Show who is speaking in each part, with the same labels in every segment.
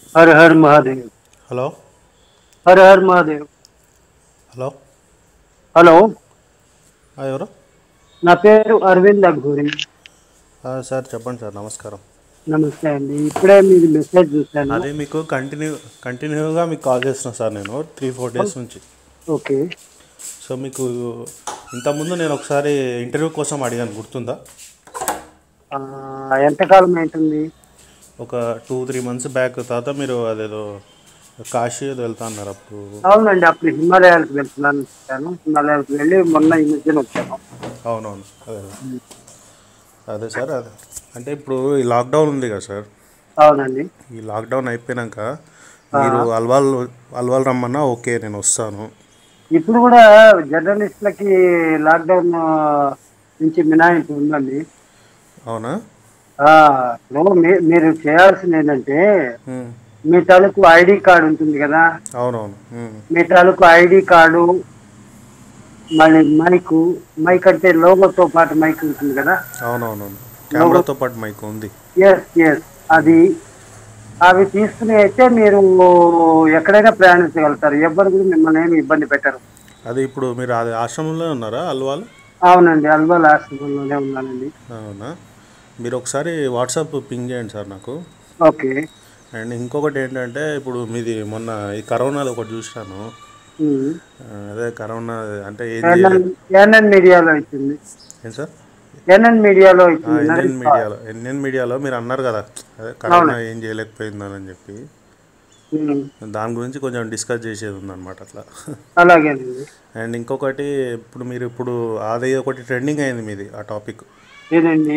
Speaker 1: Her her Mahadev
Speaker 2: hello
Speaker 1: హర్ her Mahadev
Speaker 2: hello
Speaker 1: hello
Speaker 2: ఆ, ఎవరు
Speaker 1: నా పేరు అరవింద్ అఘూరి
Speaker 2: ఆ, సార్ చెప్పండి సార్ నమస్కారం
Speaker 1: నమస్తే అండి ఇప్పుడే మీది మెసేజ్ చూశాను
Speaker 2: అదే మీకు కంటిన్యూ కంటిన్యూగా మీకు కాల్ చేస్తున్నా సార్ నేను త్రీ ఫోర్ డేస్ నుంచి
Speaker 1: ఓకే
Speaker 2: సో మీకు ఇంతకుముందు నేను ఒకసారి ఇంటర్వ్యూ కోసం అడిగాను గుర్తుందా
Speaker 1: ఆ, ఎంతకాలం అవుతుంది
Speaker 2: ఒక టూ త్రీ మంత్స్ బ్యాక్ తర్వాత మీరు అదేదో కాశీ ఏదో వెళ్తా అన్నారు అప్పుడు
Speaker 1: అవునండి అప్పుడు హిమాలయాలకు వెళ్తున్నాను వచ్చాను హిమాలయాలకు వెళ్ళి మొన్న ఈ మధ్యన వచ్చాను
Speaker 2: అవునవును అదే అదే సార్ అదే అంటే ఇప్పుడు ఈ లాక్డౌన్ ఉంది కదా సార్
Speaker 1: అవునండి
Speaker 2: ఈ లాక్డౌన్ అయిపోయినాక మీరు అల్వాల్ అల్వాల్ రమ్మన్నా ఓకే నేను వస్తాను
Speaker 1: ఇప్పుడు కూడా జర్నలిస్టులకి లాక్డౌన్ నుంచి మినహాయింపు ఉందండి
Speaker 2: అవునా
Speaker 1: ఆ, ఇప్పుడు మీ- మీరు చేయాల్సింది ఏంటంటే
Speaker 2: ఉమ్,
Speaker 1: మీ తాలూకు ఐడి కార్డు ఉంటుంది కదా
Speaker 2: అవునవును ఉమ్,
Speaker 1: మీ తాలూకు ఐడి కార్డు మళ్ళీ మైకు మైక్ అంటే లోగోతో పాటు మైక్ ఉంటుంది కదా
Speaker 2: అవునవునవును కెమెరాతో పాటు మైక్ ఉంది
Speaker 1: ఎస్ ఎస్ అది అవి తీసుకుని అయితే మీరు ఎక్కడైనా ప్రయాణించగలుగుతారు ఎవ్వరు కూడా మిమ్మల్ని ఏమి ఇబ్బంది పెట్టరు
Speaker 2: అది ఇప్పుడు మీరు అది ఆశ్రమంలో ఉన్నారా అల్వాల్
Speaker 1: అవునండి అల్వాల్ ఆశ్రమంలోనే ఉన్నానండి
Speaker 2: అవునా మీరు ఒకసారి వాట్సాప్ పింగ్ చేయండి సార్ నాకు
Speaker 1: ఓకే
Speaker 2: అండ్ ఇంకొకటి ఏంటంటే ఇప్పుడు మీది మొన్న ఈ కరోనాలో ఒకటి చూసినాను
Speaker 1: ఉమ్.
Speaker 2: ఆ, అదే కరోనా అంటే ఏం చేయాలి
Speaker 1: ఎన్ఎన్ ఎన్ఎన్ మీడియాలో ఇచ్చింది
Speaker 2: ఏం సార్
Speaker 1: ఎన్ఎన్ మీడియాలో ఇచ్చింది
Speaker 2: ఎన్ఎన్ మీడియాలో ఎన్ఎన్ మీడియాలో మీరు అన్నారు కదా అదే కరోనా ఏం చేయలేకపోయిందని చెప్పి
Speaker 1: ఉమ్.
Speaker 2: దాని గురించి కొంచెం డిస్కస్ చేసేది ఉందన్నమాట అట్లా
Speaker 1: అలాగేనండి
Speaker 2: అండ్ ఇంకొకటి ఇప్పుడు మీరు ఇప్పుడు అది ఒకటి ట్రెండింగ్ అయింది మీది ఆ టాపిక్
Speaker 1: ఏదండి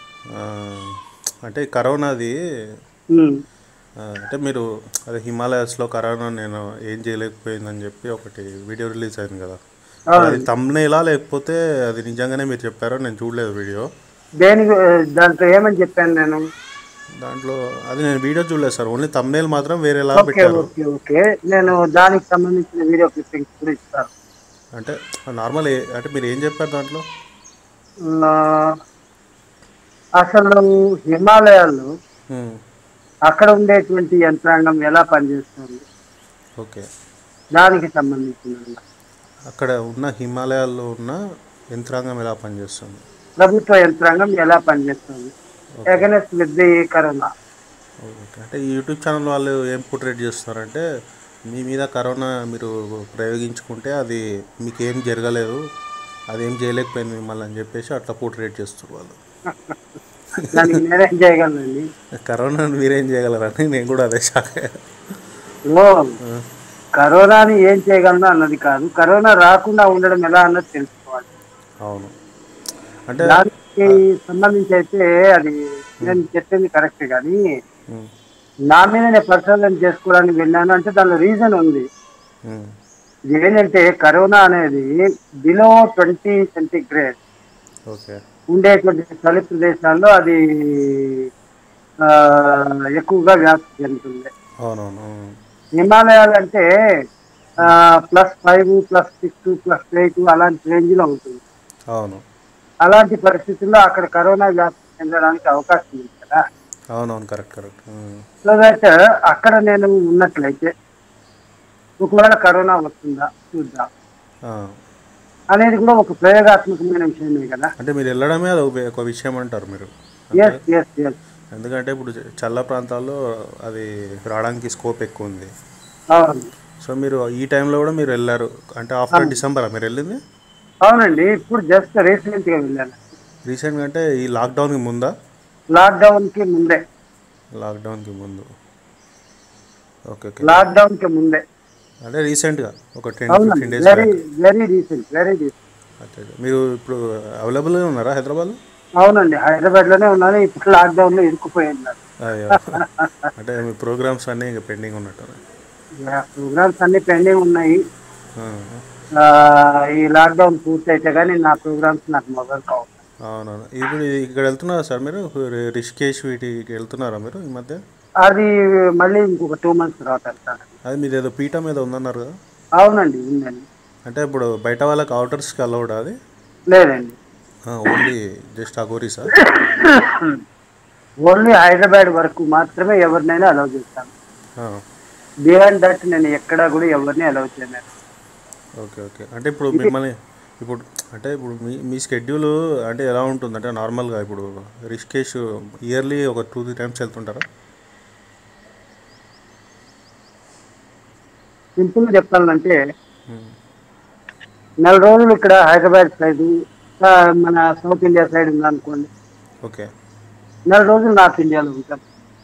Speaker 2: అంటే కరోనాది
Speaker 1: ఉమ్.
Speaker 2: ఆ, అంటే మీరు అదే హిమాలయాస్లో కరోనా నేను ఏం చేయలేకపోయిందని చెప్పి ఒకటి వీడియో రిలీజ్ అయింది కదా అది తమ్నేలా లేకపోతే అది నిజంగానే మీరు చెప్పారో నేను చూడలేదు వీడియో
Speaker 1: దేనికి దాంట్లో ఏమని చెప్పాను నేను
Speaker 2: దాంట్లో అది నేను వీడియో చూడలేదు సార్ ఓన్లీ తమ్నేల్ మాత్రం వేరేలా
Speaker 1: ఓకే
Speaker 2: పెట్టారు
Speaker 1: ఓకే ఓకే నేను దానికి సంబంధించిన వీడియో క్లిప్పింగ్స్ కూడా ఇస్తాను
Speaker 2: అంటే నార్మల్ అంటే మీరు ఏం చెప్పారు దాంట్లో
Speaker 1: ఆ, అసలు హిమాలయాల్లో
Speaker 2: ఉమ్,
Speaker 1: అక్కడ ఉండేటువంటి యంత్రాంగం ఎలా పనిచేస్తుంది
Speaker 2: ఓకే
Speaker 1: దానికి సంబంధించిన
Speaker 2: అక్కడ ఉన్న హిమాలయాల్లో ఉన్న యంత్రాంగం ఎలా పనిచేస్తుంది
Speaker 1: ప్రభుత్వ యంత్రాంగం ఎలా పనిచేస్తుంది against with the corona
Speaker 2: okay అంటే ఈ యూట్యూబ్ ఛానల్ వాళ్ళు ఏం పోర్ట్రేట్ చేస్తున్నారంటే మీ మీద కరోనా మీరు ప్రయోగించుకుంటే అది మీకు ఏం జరగలేదు అది ఏం చేయలేకపోయింది మిమ్మల్ని అని చెప్పేసి అట్లా పోర్ట్రేట్ చేస్తారు వాళ్ళు
Speaker 1: దానికి నేనేం చేయగలనండి
Speaker 2: కరోనా మీరేం చేయగలరని నేను కూడా అదే షాక్ అయ్యా.
Speaker 1: ఓ కరోనాని ఏం చేయగలను అన్నది కాదు కరోనా రాకుండా ఉండడం ఎలా అన్నది తెలుసుకోవాలి
Speaker 2: అవును అంటే
Speaker 1: దానికి సంబంధించి అయితే అది నేను చెప్పింది కరెక్ట్ కానీ
Speaker 2: ఉమ్,
Speaker 1: నా మీద నేను పరిశోధన చేసుకోవడానికి వెళ్ళాను అంటే దానిలో రీజన్ ఉంది
Speaker 2: ఉమ్,
Speaker 1: ఇది ఏంటంటే కరోనా అనేది బిలో ట్వంటీ సెంటిగ్రేడ్
Speaker 2: ఓకే
Speaker 1: ఉండేటువంటి చలి ప్రదేశాల్లో అది ఆ, ఎక్కువగా వ్యాప్తి చెందుతుంది
Speaker 2: అవునవును ఉమ్,
Speaker 1: హిమాలయాలు అంటే plus five plus six plus eight అలాంటి రేంజ్లో ఉంటుంది
Speaker 2: అవును
Speaker 1: అలాంటి పరిస్థితుల్లో అక్కడ కరోనా వ్యాప్తి చెందడానికి అవకాశం ఉంది కదా
Speaker 2: అవునవును correct correct um,
Speaker 1: so that అక్కడ నేను ఉన్నట్లయితే ఒకవేళ కరోనా వస్తుందా చూద్దాం
Speaker 2: ఆ.
Speaker 1: అనేది కూడా ఒక ప్రయోగాత్మకమైన విషయమే కదా
Speaker 2: అంటే మీరు వెళ్ళడమే అది ఒక- ఒక విషయం అంటారు మీరు
Speaker 1: ఎస్ ఎస్ ఎస్
Speaker 2: ఎందుకంటే ఇప్పుడు చల్ల ప్రాంతాల్లో అది రావడానికి స్కోప్ ఎక్కువ ఉంది
Speaker 1: అవును
Speaker 2: సో మీరు ఈ టైంలో కూడా మీరు వెళ్ళారు అంటే ఆఫ్టర్ డిసెంబర్ మీరు వెళ్ళింది
Speaker 1: అవునండి ఇప్పుడు జస్ట్ రీసెంట్గా వెళ్ళాను
Speaker 2: రీసెంట్గా అంటే ఈ లాక్డౌన్కి ముందా
Speaker 1: లాక్డౌన్కి ముందే
Speaker 2: లాక్డౌన్కి ముందు ఓకే ఓకే
Speaker 1: లాక్డౌన్కి ముందే
Speaker 2: అంటే రీసెంట్గా ఒక టెన్
Speaker 1: అవునండి
Speaker 2: fifteen days
Speaker 1: very very recent very recent
Speaker 2: మీరు ఇప్పుడు అవైలబుల్గా ఉన్నారా హైదరాబాద్
Speaker 1: అవునండి హైదరాబాద్లోనే ఉన్నాను ఇప్పుడు లాక్డౌన్లో ఇరుక్కుపోయి ఉన్నాను
Speaker 2: అయ్యో అంటే మీ ప్రోగ్రామ్స్ అన్నీ ఇంకా పెండింగ్ ఉన్నట్టు
Speaker 1: ప్రోగ్రామ్స్ అన్ని పెండింగ్ ఉన్నాయి
Speaker 2: ఆ,
Speaker 1: ఆ, ఈ లాక్డౌన్ పూర్తి అయితే కానీ నా ప్రోగ్రామ్స్ నాకు మొదలు కావు
Speaker 2: అవునవును ఇప్పుడు ఇక్కడ వెళ్తున్నారా సార్ మీరు రి- రిషికేష్ వీటికి వెళ్తున్నారా మీరు ఈ మధ్య
Speaker 1: అది మళ్ళీ ఇంకొక టూ మంత్స్ తర్వాత వెళ్తాను
Speaker 2: అది మీరు ఏదో పీఠం మీద ఉందన్నారు కదా
Speaker 1: అవునండి ఉందండి
Speaker 2: అంటే ఇప్పుడు బయట వాళ్ళకి అవుటర్స్కి అలౌడ్ అది
Speaker 1: లేదండి
Speaker 2: ఓన్లీ జస్ట్ అగోరీసా
Speaker 1: ఓన్లీ హైదరాబాద్ వరకు మాత్రమే ఎవరినైనా అలౌ చేస్తాను బియాండ్ దట్ నేను ఎక్కడా కూడా ఎవరిని అలౌ చేయలేదు
Speaker 2: ఓకే ఓకే అంటే ఇప్పుడు మిమ్మల్ని ఇప్పుడు అంటే ఇప్పుడు మీ మీ షెడ్యూల్ అంటే ఎలా ఉంటుంది అంటే నార్మల్గా ఇప్పుడు రిషికేష్ ఇయర్లీ ఒక టూ త్రీ టైమ్స్ వెళ్తుంటారా
Speaker 1: సింపుల్ చెప్పాలంటే
Speaker 2: ఉమ్.
Speaker 1: నెల రోజులు ఇక్కడ హైదరాబాద్ సైడ్ మన సౌత్ ఇండియా సైడ్ ఉందనుకోండి
Speaker 2: ఓకే
Speaker 1: నెల రోజులు నార్త్ ఇండియాలో ఉంటాం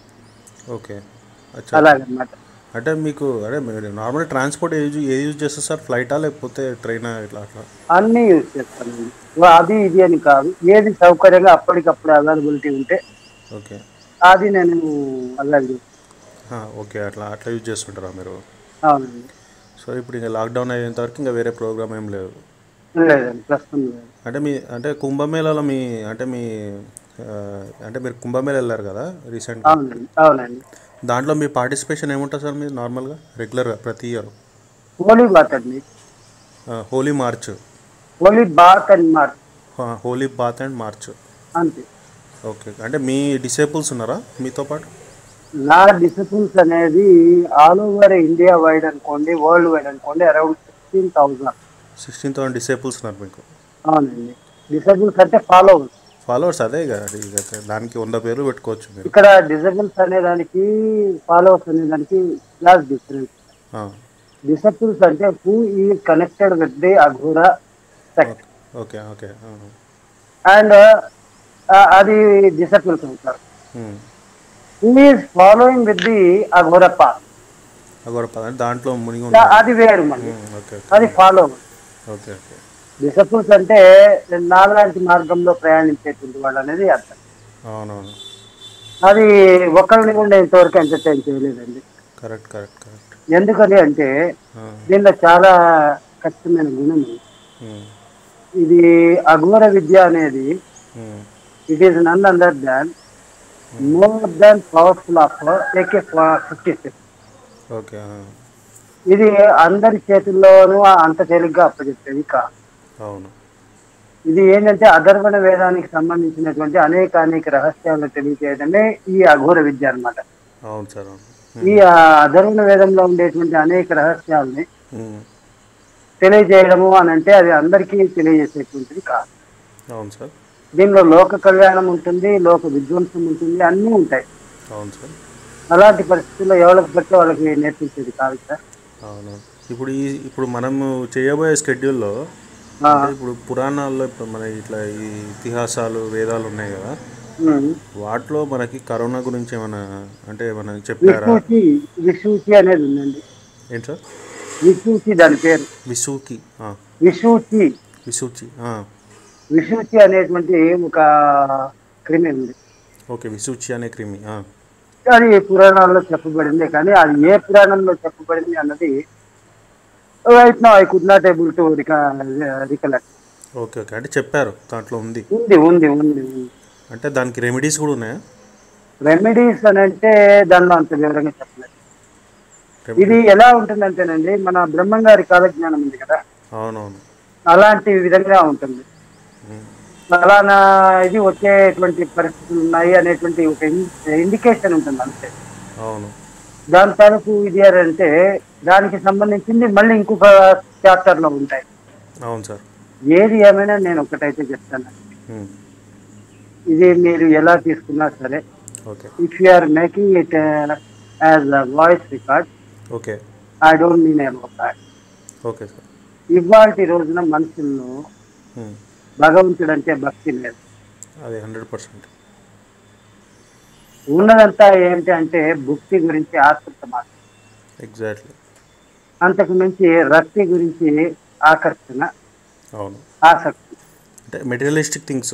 Speaker 2: ఓకే అచ్చా
Speaker 1: అలాగనమాట
Speaker 2: అంటే మీకు అదే మీరు నార్మల్ ట్రాన్స్పోర్ట్ ఏ యూజ్ ఏ యూజ్ చేస్తారు సార్ ఫ్లైటా లేకపోతే ట్రైనా ఇట్లా అట్లా
Speaker 1: అన్నీ యూజ్ చేస్తానండి అది ఇది అని కాదు ఏది సౌకర్యంగా అప్పటికప్పుడు అవైలబిలిటీ ఉంటే
Speaker 2: ఓకే
Speaker 1: అది నేను అలాగే
Speaker 2: ఆ, ఓకే అట్లా అట్లా యూజ్ చేస్తుంటారా మీరు
Speaker 1: అవునండి
Speaker 2: సో ఇప్పుడు ఇంకా లాక్డౌన్ అయ్యేంత వరకు ఇంకా వేరే ప్రోగ్రామ్ ఏం లేదు
Speaker 1: లేదండి ప్రస్తుతం లేదు
Speaker 2: అంటే మీ అంటే కుంభమేళాలో మీ అంటే మీ ఆ, అంటే మీరు కుంభమేళ వెళ్ళారు కదా రీసెంట్గా
Speaker 1: అవునండి అవునండి
Speaker 2: దాంట్లో మీ పార్టిసిపేషన్ ఏముంటుంది సార్ మీరు నార్మల్గా రెగ్యులర్గా ప్రతి ఇయర్
Speaker 1: హోలీ బాత్ అండి
Speaker 2: holy March
Speaker 1: holy bath and March
Speaker 2: holy bath and March
Speaker 1: అంతే
Speaker 2: ఓకే అంటే మీ డిసేబుల్స్ ఉన్నారా మీతో పాటు
Speaker 1: నా డిసిప్లిన్స్ అనేది ఆల్ ఓవర్ ఇండియా వైడ్ అనుకోండి వరల్డ్ వైడ్ అనుకోండి around sixteen thousand
Speaker 2: sixteen thousand disciples ఉన్నారు మీకు
Speaker 1: అవునండి డిసబుల్స్ అంటే ఫాలోవర్స్
Speaker 2: ఫాలోవర్స్ అదే ఇక అది ఇక దానికి వంద పేర్లు పెట్టుకోవచ్చు మీరు
Speaker 1: ఇక్కడ డిసబుల్స్ అనే దానికి ఫాలోవర్స్ అనే దానికి క్లాస్ డిఫరెన్స్
Speaker 2: ఆ,
Speaker 1: డిసబుల్స్ అంటే who is connected with the Aghora sect
Speaker 2: okay okay ఆ,
Speaker 1: అండ్ అది డిసబుల్స్ అవుతారు
Speaker 2: um.
Speaker 1: Who is following with the Aghora path
Speaker 2: Aghora పద అంటే దాంట్లో మునిగి ఉన్నారు
Speaker 1: అది వేరు మళ్ళీ
Speaker 2: ఉమ్, ఓకే
Speaker 1: అది ఫాలోవర్
Speaker 2: ఓకే ఓకే
Speaker 1: డిసపుల్స్ అంటే నాలాంటి మార్గంలో ప్రయాణించేటువంటి వాళ్ళు అనేది అర్థం
Speaker 2: అవునవును
Speaker 1: అది ఒకరిని కూడా ఇంతవరకు ఎంటర్టైన్ చేయలేదండి
Speaker 2: కరెక్ట్ కరెక్ట్ కరెక్ట్
Speaker 1: ఎందుకని అంటే
Speaker 2: ఆ,
Speaker 1: దీనిలో చాలా కష్టమైన గుణం ఉంది
Speaker 2: ఉమ్,
Speaker 1: ఇది అఘోర విద్య అనేది
Speaker 2: um,
Speaker 1: it is none under than more than powerful of AK fifty six
Speaker 2: okay ఆ,
Speaker 1: ఇది అందరి చేతుల్లోనూ అంత తేలిగ్గా అప్పచెప్పేది కాదు
Speaker 2: అవును
Speaker 1: ఇది ఏంటంటే అధర్వణ వేదానికి సంబంధించినటువంటి అనేక అనేక రహస్యాలను తెలియజేయడమే ఈ అఘోర విద్య అన్నమాట
Speaker 2: అవును సార్ అవును
Speaker 1: ఈ ఆ, అధర్వణ వేదంలో ఉండేటువంటి అనేక రహస్యాలని
Speaker 2: ఉమ్,
Speaker 1: తెలియజేయడము అని అంటే అది అందరికీ తెలియజేసేటువంటిది కాదు
Speaker 2: అవును సార్
Speaker 1: దీనిలో లోక కళ్యాణం ఉంటుంది లోక విధ్వంసం ఉంటుంది అన్నీ ఉంటాయి
Speaker 2: అవును సార్
Speaker 1: అలాంటి పరిస్థితుల్లో ఎవరికి పడితే వాళ్ళకి నేర్పించేది కాదు సార్
Speaker 2: అవును ఇప్పుడు ఈ ఇప్పుడు మనము చేయబోయే స్కెడ్యూల్లో
Speaker 1: ఆ,
Speaker 2: అంటే ఇప్పుడు పురాణాల్లో ఇప్పుడు మన ఇట్లా ఈ ఇతిహాసాలు వేదాలు ఉన్నాయి కదా
Speaker 1: ఉమ్.
Speaker 2: వాటిలో మనకి కరోనా గురించి ఏమైనా అంటే ఏమైనా చెప్పారా
Speaker 1: విశూచి విశూచి అనేది ఉందండి
Speaker 2: ఏంటి సార్
Speaker 1: విశూచి దాని పేరు
Speaker 2: విసూకి ఆ,
Speaker 1: విశూచి
Speaker 2: విసూచి ఆ,
Speaker 1: విశూచి అనేటువంటి ఒక క్రిమి ఉంది
Speaker 2: ఓకే విసూచి అనే క్రిమి ఆ,
Speaker 1: అది పురాణాల్లో చెప్పబడింది కానీ అది ఏ పురాణంలో చెప్పబడింది అన్నది right no I could not able to recollect
Speaker 2: okay okay అంటే చెప్పారు దాంట్లో ఉంది
Speaker 1: ఉంది ఉంది ఉంది ఉంది
Speaker 2: అంటే దానికి రెమెడీస్ కూడా ఉన్నాయా
Speaker 1: రెమెడీస్ అని అంటే దానిలో అంత వివరంగా చెప్పలేదు ఇది ఎలా ఉంటుందంటేనండి మన బ్రహ్మం గారి కాలజ్ఞానం ఉంది కదా
Speaker 2: అవునవును
Speaker 1: అలాంటి విధంగా ఉంటుంది
Speaker 2: ఉమ్,
Speaker 1: ఫలానా ఇది వచ్చేటువంటి పరిస్థితులు ఉన్నాయి అనేటువంటి ఒక ఇండికేషన్ ఉంటుంది అంతే
Speaker 2: అవును
Speaker 1: దాని తాలూకు ఇది అంటే దానికి సంబంధించింది మళ్ళీ ఇంకొక చాప్టర్ లో ఉంటాయి
Speaker 2: అవును సార్
Speaker 1: ఏది ఏమైనా నేను ఒకటైతే చెప్తాను
Speaker 2: ఉమ్,
Speaker 1: ఇది మీరు ఎలా తీసుకున్నా సరే
Speaker 2: okay
Speaker 1: if you are making it as a voice record
Speaker 2: okay
Speaker 1: I don't mean about that
Speaker 2: okay sir
Speaker 1: ఇవాళ రోజున మనుషుల్లో
Speaker 2: ఉమ్,
Speaker 1: భగవంతుడు అంటే భక్తి లేదు
Speaker 2: అది హండ్రెడ్ పర్సెంట్
Speaker 1: ఉన్నదంతా ఏంటి అంటే భక్తి గురించి ఆసక్త మాత్రం
Speaker 2: ఎగ్జాక్ట్లీ
Speaker 1: అంతకు మించి రక్తి గురించి ఆకర్షణ
Speaker 2: అవును
Speaker 1: ఆసక్తి
Speaker 2: అంటే మెటీరియలిస్టిక్ థింగ్స్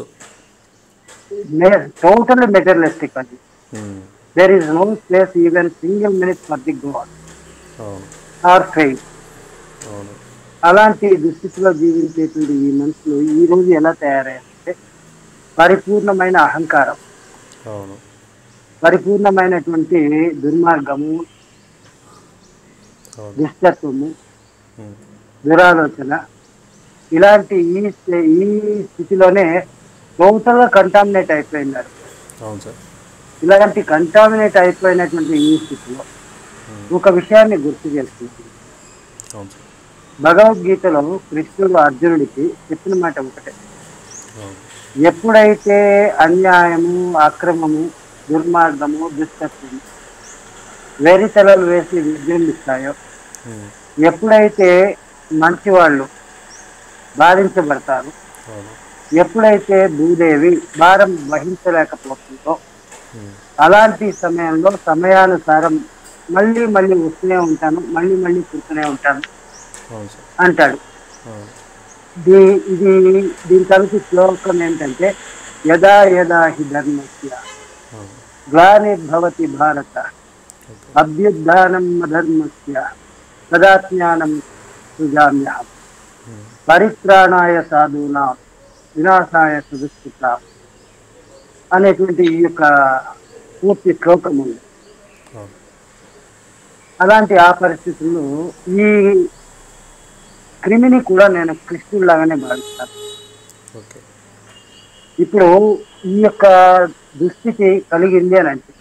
Speaker 1: టోటల్లీ మెటీరియలిస్టిక్ అది there is no place even single minute for the god
Speaker 2: అవును
Speaker 1: ఆర్ ఫెయిల్
Speaker 2: అవును
Speaker 1: అలాంటి దుస్థితిలో జీవించేటువంటి ఈ మనుషులు ఈ రోజు ఎలా తయారయ్యారంటే పరిపూర్ణమైన అహంకారం
Speaker 2: అవును
Speaker 1: పరిపూర్ణమైనటువంటి దుర్మార్గము
Speaker 2: అవును
Speaker 1: దుష్టత్వము
Speaker 2: ఉమ్,
Speaker 1: దురాలోచన ఇలాంటి ఈ స్థి- ఈ స్థితిలోనే టోటల్ గా కంటామినేట్ అయిపోయినారు
Speaker 2: అవును సార్
Speaker 1: ఇలాంటి కంటామినేట్ అయిపోయినటువంటి ఈ స్థితిలో ఒక విషయాన్ని గుర్తు చేస్తుంది
Speaker 2: అవును సార్
Speaker 1: భగవద్గీతలో కృష్ణుడు అర్జునుడికి చెప్పిన మాట ఒకటే
Speaker 2: అవును
Speaker 1: ఎప్పుడైతే అన్యాయము అక్రమము దుర్మార్గము దుష్టత్వము వెరితలలు వేసి విజృంభిస్తాయో
Speaker 2: ఉమ్.
Speaker 1: ఎప్పుడైతే మంచి వాళ్ళు బాధించబడతారు
Speaker 2: అవును
Speaker 1: ఎప్పుడైతే భూదేవి భారం వహించలేకపోతుందో
Speaker 2: ఉమ్.
Speaker 1: అలాంటి సమయంలో సమయానుసారం మళ్ళీ మళ్ళీ వస్తూనే ఉంటాను మళ్ళీ మళ్ళీ పుడుతూనే ఉంటాను
Speaker 2: అవును సార్
Speaker 1: అంటాడు
Speaker 2: అవును
Speaker 1: దీ ఇది దీని తరచు శ్లోకం ఏంటంటే యదా యదా హి ధర్మస్య
Speaker 2: అవును
Speaker 1: గ్లానిర్భవతి భారత
Speaker 2: ఓకే
Speaker 1: అభ్యుద్ధానం ధర్మస్య తదాజ్ఞానం సుజామ్యహం
Speaker 2: ఉమ్.
Speaker 1: పరిత్రాణాయ సాధూనా వినాశాయ సుదుష్కృత అనేటువంటి ఈ యొక్క పూర్తి శ్లోకం ఉంది
Speaker 2: అవును
Speaker 1: అలాంటి ఆ పరిస్థితుల్లో ఈ క్రిమిని కూడా నేను కృష్ణుడిలాగానే భావిస్తాను
Speaker 2: ఓకే
Speaker 1: ఇప్పుడు ఈ యొక్క దుస్థితి కలిగింది అని అంటే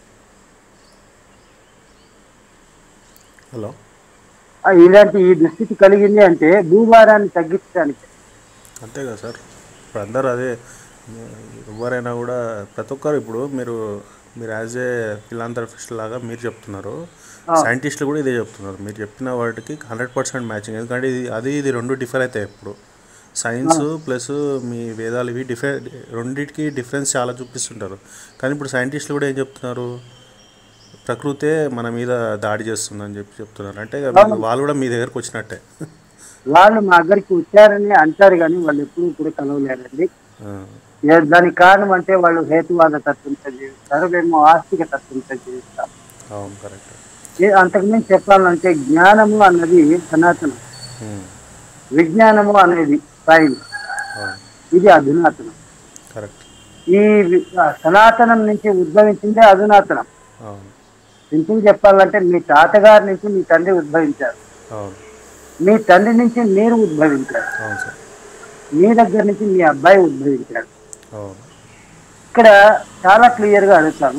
Speaker 2: హలో
Speaker 1: ఆ ఇలాంటి ఈ దుస్థితి కలిగింది అంటే భూభారాన్ని తగ్గించడానికి
Speaker 2: అంతే కదా సార్ ఇప్పుడు అందరూ అదే ఎవరైనా కూడా ప్రతి ఒక్కరు ఇప్పుడు మీరు మీరు యాజ్ ఏ ఫిలాంథ్రఫిస్ట్ లాగా మీరు చెప్తున్నారు సైంటిస్టులు కూడా ఇదే చెప్తున్నారు మీరు చెప్పిన వాటికి హండ్రెడ్ పర్సెంట్ మ్యాచింగ్ ఎందుకంటే ఇది అది ఇది రెండు డిఫర్ అవుతాయి ఇప్పుడు సైన్స్ ప్లస్ మీ వేదాలు ఇవి డిఫరె రెండింటికి డిఫరెన్స్ చాలా చూపిస్తుంటారు కానీ ఇప్పుడు సైంటిస్టులు కూడా ఏం చెప్తున్నారు ప్రకృతే మన మీద దాడి చేస్తుందని చెప్పి చెప్తున్నారు అంటే ఇక మీ- వాళ్ళు కూడా మీ దగ్గరకు వచ్చినట్టే
Speaker 1: వాళ్ళు మా దగ్గరికి వచ్చారని అంటారు కానీ వాళ్ళు ఎప్పుడూ కూడా కలవలేరండి
Speaker 2: ఆ,
Speaker 1: ఏ- దానికి కారణం అంటే వాళ్ళు హేతువాద తత్వంతో జీవిస్తారు మేము ఆస్తిక తత్వంతో జీవిస్తాం
Speaker 2: అవును కరెక్ట్
Speaker 1: ఏ- అంతకుమించి చెప్పాలంటే జ్ఞానము అన్నది సనాతనం
Speaker 2: ఉమ్,
Speaker 1: విజ్ఞానము అనేది సైన్స్
Speaker 2: అవును
Speaker 1: ఇది అధునాతనం
Speaker 2: కరెక్ట్
Speaker 1: ఈ వి- ఆ సనాతనం నుంచి ఉద్భవించిందే అధునాతనం
Speaker 2: అవును
Speaker 1: సింపుల్ చెప్పాలంటే మీ తాతగారి నుంచి మీ తండ్రి ఉద్భవించారు
Speaker 2: అవును
Speaker 1: మీ తండ్రి నుంచి మీరు ఉద్భవించారు
Speaker 2: అవును సార్
Speaker 1: మీ దగ్గర నుంచి మీ అబ్బాయి ఉద్భవించాడు
Speaker 2: అవును
Speaker 1: ఇక్కడ చాలా క్లియర్గా అడుగుతాను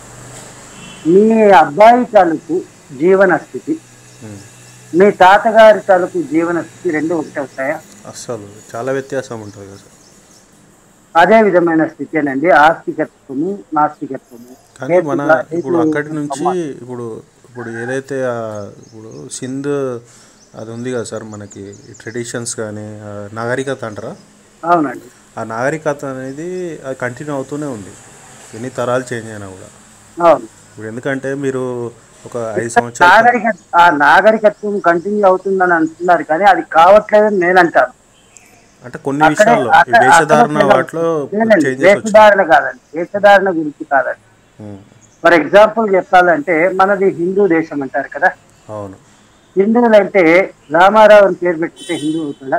Speaker 1: మీ అబ్బాయి తాలూకు జీవన స్థితి
Speaker 2: ఉమ్,
Speaker 1: మీ తాతగారి తాలూకు జీవన స్థితి రెండు ఒకటి అవుతాయా
Speaker 2: అస్సలు చాలా వ్యత్యాసం ఉంటుంది కదా సార్
Speaker 1: అదే విధమైన స్థితేనండి ఆస్తికత్వము నాస్తికత్వము
Speaker 2: కానీ మన
Speaker 1: హేతు-
Speaker 2: ఇప్పుడు
Speaker 1: హేతు-
Speaker 2: అక్కడి నుంచి ఇప్పుడు ఇప్పుడు ఏదైతే ఆ ఇప్పుడు సింధ్ అది ఉంది కదా సార్ మనకి ట్రెడిషన్స్ కానీ ఆ నాగరికత అంటారా
Speaker 1: అవునండి
Speaker 2: ఆ నాగరికత అనేది అది కంటిన్యూ అవుతూనే ఉంది ఎన్ని తరాలు చేంజ్ అయినా కూడా
Speaker 1: అవును
Speaker 2: ఇప్పుడు ఎందుకంటే మీరు ఒక ఐదు సంవత్సరాలు
Speaker 1: నాగరిక ఆ నాగరికత్వం కంటిన్యూ అవుతుందని అంటున్నారు కానీ అది కావట్లేదని నేను అంటాను
Speaker 2: అంటే కొన్ని
Speaker 1: అక్కడే-
Speaker 2: విషయాల్లో ఈ
Speaker 1: అక్కడ-
Speaker 2: వేషధారణ
Speaker 1: అక్కడ
Speaker 2: వాటిలో
Speaker 1: లేదండి,
Speaker 2: చేంజెస్ వచ్చాయి
Speaker 1: వేషధారణ కాదండి వేషధారణ గురించి కాదండి
Speaker 2: ఉమ్,
Speaker 1: ఫర్ ఎగ్జాంపుల్ చెప్పాలంటే మనది హిందూ దేశం అంటారు కదా
Speaker 2: అవును
Speaker 1: హిందువులు అంటే రామారావు అని పేరు పెట్టుకుంటే హిందూ అవుతాడా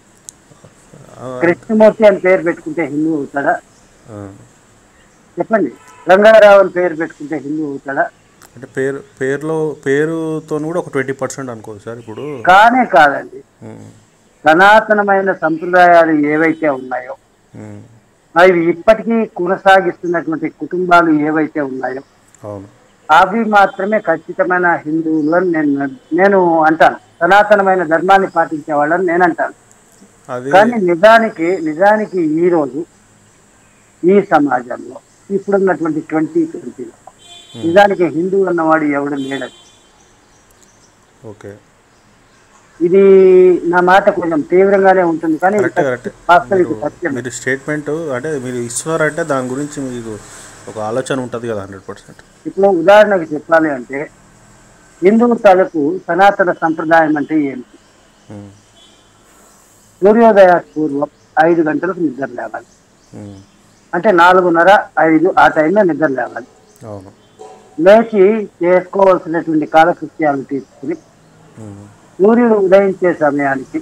Speaker 2: ఆ,
Speaker 1: కృష్ణమూర్తి అని పేరు పెట్టుకుంటే హిందూ అవుతాడా
Speaker 2: ఆ.
Speaker 1: చెప్పండి రంగారావు అని పేరు పెట్టుకుంటే హిందూ అవుతాడా
Speaker 2: అంటే పేరు పేరులో పేరుతో కూడా ఒక ట్వంటీ పర్సెంట్ అనుకోవచ్చు సార్ ఇప్పుడు
Speaker 1: కానే కాదండి
Speaker 2: ఉమ్,
Speaker 1: సనాతనమైన సంప్రదాయాలు ఏవైతే ఉన్నాయో
Speaker 2: ఉమ్,
Speaker 1: అవి ఇప్పటికీ కొనసాగిస్తున్నటువంటి కుటుంబాలు ఏవైతే ఉన్నాయో
Speaker 2: అవును
Speaker 1: అవి మాత్రమే ఖచ్చితమైన హిందువులు అని నేను నేను అంటాను సనాతనమైన ధర్మాన్ని పాటించే వాళ్ళని నేను అంటాను
Speaker 2: అది
Speaker 1: కానీ నిజానికి నిజానికి ఈ రోజు ఈ సమాజంలో ఇప్పుడున్నటువంటి ట్వంటీ ట్వంటీలో నిజానికి హిందువు అన్నవాడు ఎవడు లేడని
Speaker 2: ఓకే
Speaker 1: ఇది నా మాట కొంచెం తీవ్రంగానే ఉంటుంది కానీ ఇది
Speaker 2: కరెక్ట్ కరెక్ట్
Speaker 1: వాస్తవిక సత్యం
Speaker 2: మీరు స్టేట్మెంట్ అంటే మీరు ఇస్తున్నారంటే దాని గురించి మీకు ఒక ఆలోచన ఉంటుంది కదా హండ్రెడ్ పర్సెంట్
Speaker 1: ఇప్పుడు ఉదాహరణకు చెప్పాలి అంటే హిందువు తాలూకు సనాతన సంప్రదాయం అంటే ఏంటి సూర్యోదయ పూర్వం ఐదు గంటలకు నిద్ర లేవాలి అంటే నాలుగున్నర ఐదు ఆ టైంలో నిద్ర లేవాలి
Speaker 2: అవును
Speaker 1: లేచి చేసుకోవాల్సినటువంటి కాలకృత్యాలు తీసుకుని
Speaker 2: ఉమ్,
Speaker 1: సూర్యుడు ఉదయించే సమయానికి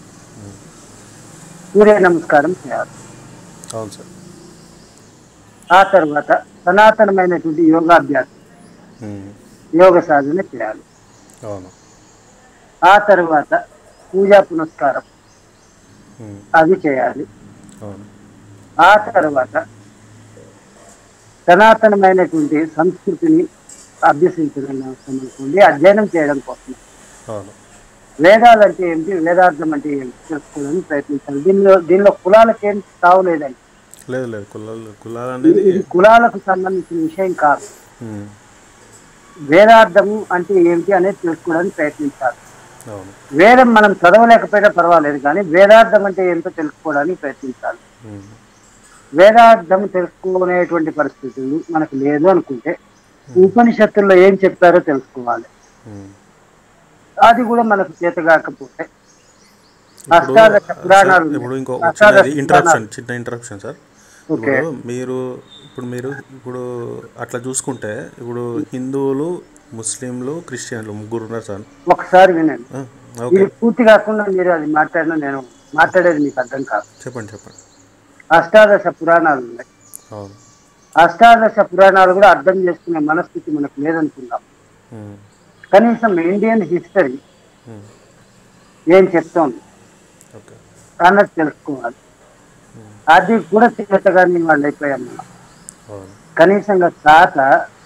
Speaker 1: సూర్య నమస్కారం చేయాలి
Speaker 2: అవును సార్
Speaker 1: ఆ తర్వాత సనాతనమైనటువంటి యోగాభ్యాసం
Speaker 2: ఉమ్,
Speaker 1: యోగ సాధన చేయాలి
Speaker 2: అవును
Speaker 1: ఆ తర్వాత పూజా పునస్కారం
Speaker 2: ఉమ్,
Speaker 1: అది చేయాలి
Speaker 2: అవును
Speaker 1: ఆ తర్వాత సనాతనమైనటువంటి సంస్కృతిని అభ్యసించడం అవసరం అనుకోండి అధ్యయనం చేయడం కోసం
Speaker 2: అవును
Speaker 1: వేదాలు అంటే ఏమిటి వేదార్థం అంటే ఏమిటి తెలుసుకోవడానికి ప్రయత్నించాలి దీనిలో దీనిలో కులాలకు ఏం తావులేదండి
Speaker 2: లేదు లేదు కులాలు కులాలు
Speaker 1: ఇది
Speaker 2: అనేది
Speaker 1: ఇది కులాలకు సంబంధించిన విషయం కాదు
Speaker 2: ఉమ్,
Speaker 1: వేదార్థము అంటే ఏమిటి అనేది తెలుసుకోవడానికి ప్రయత్నించాలి
Speaker 2: అవును
Speaker 1: వేదం మనం చదవలేకపోయినా పర్వాలేదు కానీ వేదార్థం అంటే ఏంటో తెలుసుకోవడానికి ప్రయత్నించాలి
Speaker 2: ఉమ్,
Speaker 1: వేదార్థం తెలుసుకునేటువంటి పరిస్థితులు మనకు లేదు అనుకుంటే ఉపనిషత్తుల్లో ఏం చెప్పారో తెలుసుకోవాలి
Speaker 2: ఉమ్.
Speaker 1: అది కూడా మనకు చేత కాకపోతే
Speaker 2: ఇప్పుడు
Speaker 1: అష్టాదశ పురాణాలు
Speaker 2: సార్, ఇప్పుడు ఇంకో
Speaker 1: అష్టాదశ
Speaker 2: చిన్నది ఇంటరప్షన్ చిన్న ఇంటరప్షన్ సార్
Speaker 1: ఓకే
Speaker 2: ఇప్పుడు మీరు ఇప్పుడు మీరు ఇప్పుడు అట్లా చూసుకుంటే ఇప్పుడు హిందువులు ముస్లింలు క్రిస్టియన్లు ముగ్గురు ఉన్నారు సార్
Speaker 1: ఒకసారి వినండి
Speaker 2: ఆ, ఓకే
Speaker 1: ఇది పూర్తి కాకుండా మీరు అది మాట్లాడినా నేను మాట్లాడేది మీకు అర్థం కాదు
Speaker 2: చెప్పండి చెప్పండి
Speaker 1: అష్టాదశ పురాణాలు ఉన్నాయి
Speaker 2: అవును
Speaker 1: అష్టాదశ పురాణాలు కూడా అర్థం చేసుకునే మనస్థితి మనకు లేదనుకుందాం
Speaker 2: ఉమ్,
Speaker 1: కనీసం ఇండియన్ హిస్టరీ
Speaker 2: ఉమ్,
Speaker 1: ఏం చెప్తోంది
Speaker 2: ఓకే
Speaker 1: అన్నది తెలుసుకోవాలి అది కూడా చిన్నతగానే వాళ్ళు అయిపోయాం మనం
Speaker 2: అవును
Speaker 1: కనీసంగా తాత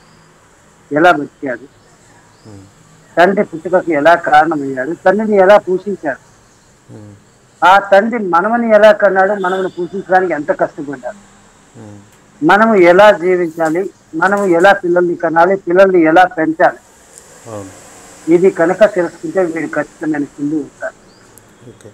Speaker 1: ఎలా బతికాడు
Speaker 2: ఉమ్,
Speaker 1: తండ్రి పుట్టుకకు ఎలా కారణమయ్యాడు తండ్రిని ఎలా పోషించాడు
Speaker 2: ఉమ్,
Speaker 1: ఆ తండ్రి మనమని ఎలా కన్నాడు మనమును పోషించడానికి ఎంత కష్టపడ్డాడు
Speaker 2: ఉమ్,
Speaker 1: మనము ఎలా జీవించాలి మనము ఎలా పిల్లల్ని కనాలి పిల్లల్ని ఎలా పెంచాలి
Speaker 2: అవును
Speaker 1: ఇది కనుక తెలుసుకుంటే వీడు ఖచ్చితమైన హిందూ ఉంటారు
Speaker 2: ఓకే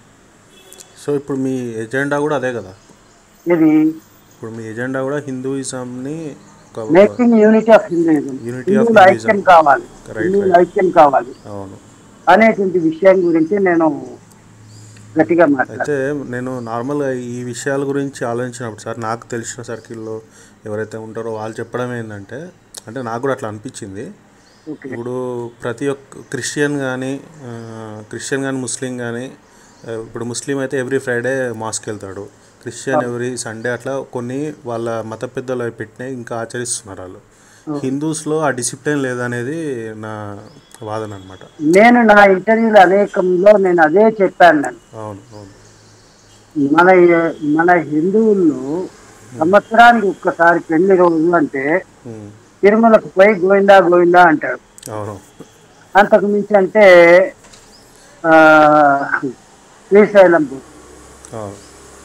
Speaker 2: సో ఇప్పుడు మీ ఎజెండా కూడా అదే కదా
Speaker 1: ఇది
Speaker 2: ఇప్పుడు మీ ఎజెండా కూడా హిందూయిజంని ఒక
Speaker 1: making unity of Hinduism
Speaker 2: Unity of
Speaker 1: హిందువుల
Speaker 2: Hinduism.
Speaker 1: ఐక్యం కావాలి
Speaker 2: Right,
Speaker 1: హిందువుల ఐక్యం కావాలి
Speaker 2: అవును
Speaker 1: అనేటువంటి విషయం గురించి నేను గట్టిగా మాట్లాడాను
Speaker 2: అయితే నేను నార్మల్గా ఈ విషయాల గురించి ఆలోచించినప్పుడు సార్ నాకు తెలిసిన సర్కిల్లో ఎవరైతే ఉంటారో వాళ్ళు చెప్పడం ఏంటంటే అంటే నాకు కూడా అట్లా అనిపించింది
Speaker 1: ఓకే
Speaker 2: ఇప్పుడు ప్రతి ఒక్క క్రిస్టియన్ కానీ క్రిస్టియన్ కానీ ముస్లిం కానీ ఇప్పుడు ముస్లిం అయితే ఎవ్రీ ఫ్రైడే మాస్కి వెళ్తాడు క్రిస్టియన్ ఎవ్రీ సండే అట్లా కొన్ని వాళ్ళ మత పెద్దలు అవి పెట్టినాయి ఇంకా ఆచరిస్తున్నారు వాళ్ళు హిందూస్లో ఆ డిసిప్లిన్ లేదనేది నా వాదన అనమాట
Speaker 1: నేను నా ఇంటర్వ్యూలు అనేకంలో నేను అదే చెప్పాను నేను
Speaker 2: అవును అవును
Speaker 1: మన మన హిందువుల్లో సంవత్సరానికి ఒక్కసారి పెళ్లి రోజు అంటే
Speaker 2: ఉమ్,
Speaker 1: తిరుమలకు పోయి గోవిందా గోవిందా అంటాడు
Speaker 2: అవును
Speaker 1: అంతకు మించి అంటే ఆ, శ్రీశైలం పోయి.
Speaker 2: అవును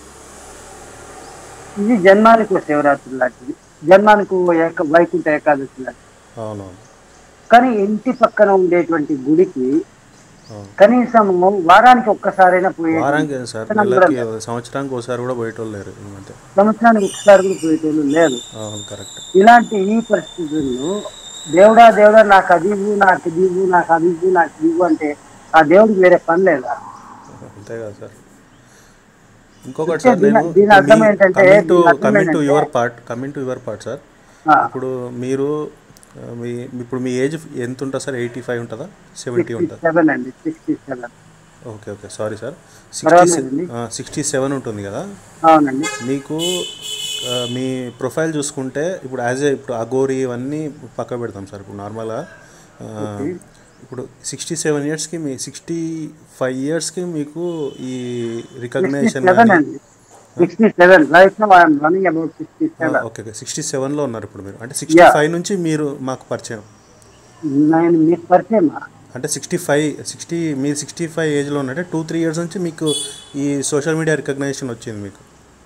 Speaker 1: ఇది జన్మానికి ఓ శివరాత్రి లాంటిది జన్మానికి ఓ ఏక వైకుంఠ ఏకాదశి లాంటిది
Speaker 2: అవునవును
Speaker 1: కానీ ఇంటి పక్కన ఉండేటువంటి గుడికి
Speaker 2: అవును
Speaker 1: కనీసం వారానికి ఒక్కసారైనా పోయే
Speaker 2: వారానికి ఏం సార్ నెలకి సంవత్సరానికి ఒకసారి కూడా పోయేటోళ్ళు లేరు ఈ మధ్య
Speaker 1: సంవత్సరానికి ఒకసారి కూడా పోయేటోళ్ళు లేదు
Speaker 2: అవును కరెక్ట్
Speaker 1: ఇలాంటి ఈ పరిస్థితుల్లో దేవుడా దేవుడా నాకు అది ఇవ్వు నాకు ఇది ఇవ్వు నాకు అది ఇవ్వు నాకు ఇది ఇవ్వు అంటే ఆ దేవుడికి వేరే పని లేదా
Speaker 2: అంతే కదా సార్ ఇంకొకటి సార్
Speaker 1: దీని-
Speaker 2: నేను
Speaker 1: దీని అర్థం ఏంటంటే-
Speaker 2: కమింగ్ టు
Speaker 1: దీని అర్థం
Speaker 2: కమింగ్ టు
Speaker 1: ఏంటంటే-
Speaker 2: your part coming to your part sir
Speaker 1: ఆ,
Speaker 2: ఇప్పుడు మీరు ఆ, మీ ఇప్పుడు మీ ఏజ్ ఎంత ఉంటుంది సార్ ఎయిటీ ఫైవ్ ఉంటుందా సెవెంటీ ఉంటుందా
Speaker 1: సెవెన్ అండి sixty seven
Speaker 2: okay okay sorry sir sixty
Speaker 1: పర్వాలేదండి.
Speaker 2: సిక్స్టీ సెవెన్ ఉంటుంది కదా
Speaker 1: అవునండి
Speaker 2: మీకు ఆ, మీ ప్రొఫైల్ చూసుకుంటే ఇప్పుడు యాజ్ ఏ ఇప్పుడు అగోరి ఇవన్నీ పక్క పెడతాం సార్ ఇప్పుడు నార్మల్గా ఆ, ఇప్పుడు సిక్స్టీ సెవెన్ ఇయర్స్కి మీ సిక్స్టీ ఫైవ్ ఇయర్స్కి మీకు ఈ రికగ్నైజేషన్
Speaker 1: సెవెన్ అండి sixty seven right no I'm running about sixty seven
Speaker 2: okay okay sixty సెవెన్లో ఉన్నారు ఇప్పుడు మీరు అంటే సిక్స్టీ ఫైవ్ నుంచి మీరు మాకు పరిచయం
Speaker 1: నేను మీకు పరిచయం
Speaker 2: అంటే సిక్స్టీ ఫైవ్ సిక్స్టీ మీరు సిక్స్టీ ఫైవ్ ఏజ్లో ఉన్నట్టే టూ త్రీ ఇయర్స్ నుంచి మీకు ఈ సోషల్ మీడియా రికగ్నైజేషన్ వచ్చింది మీకు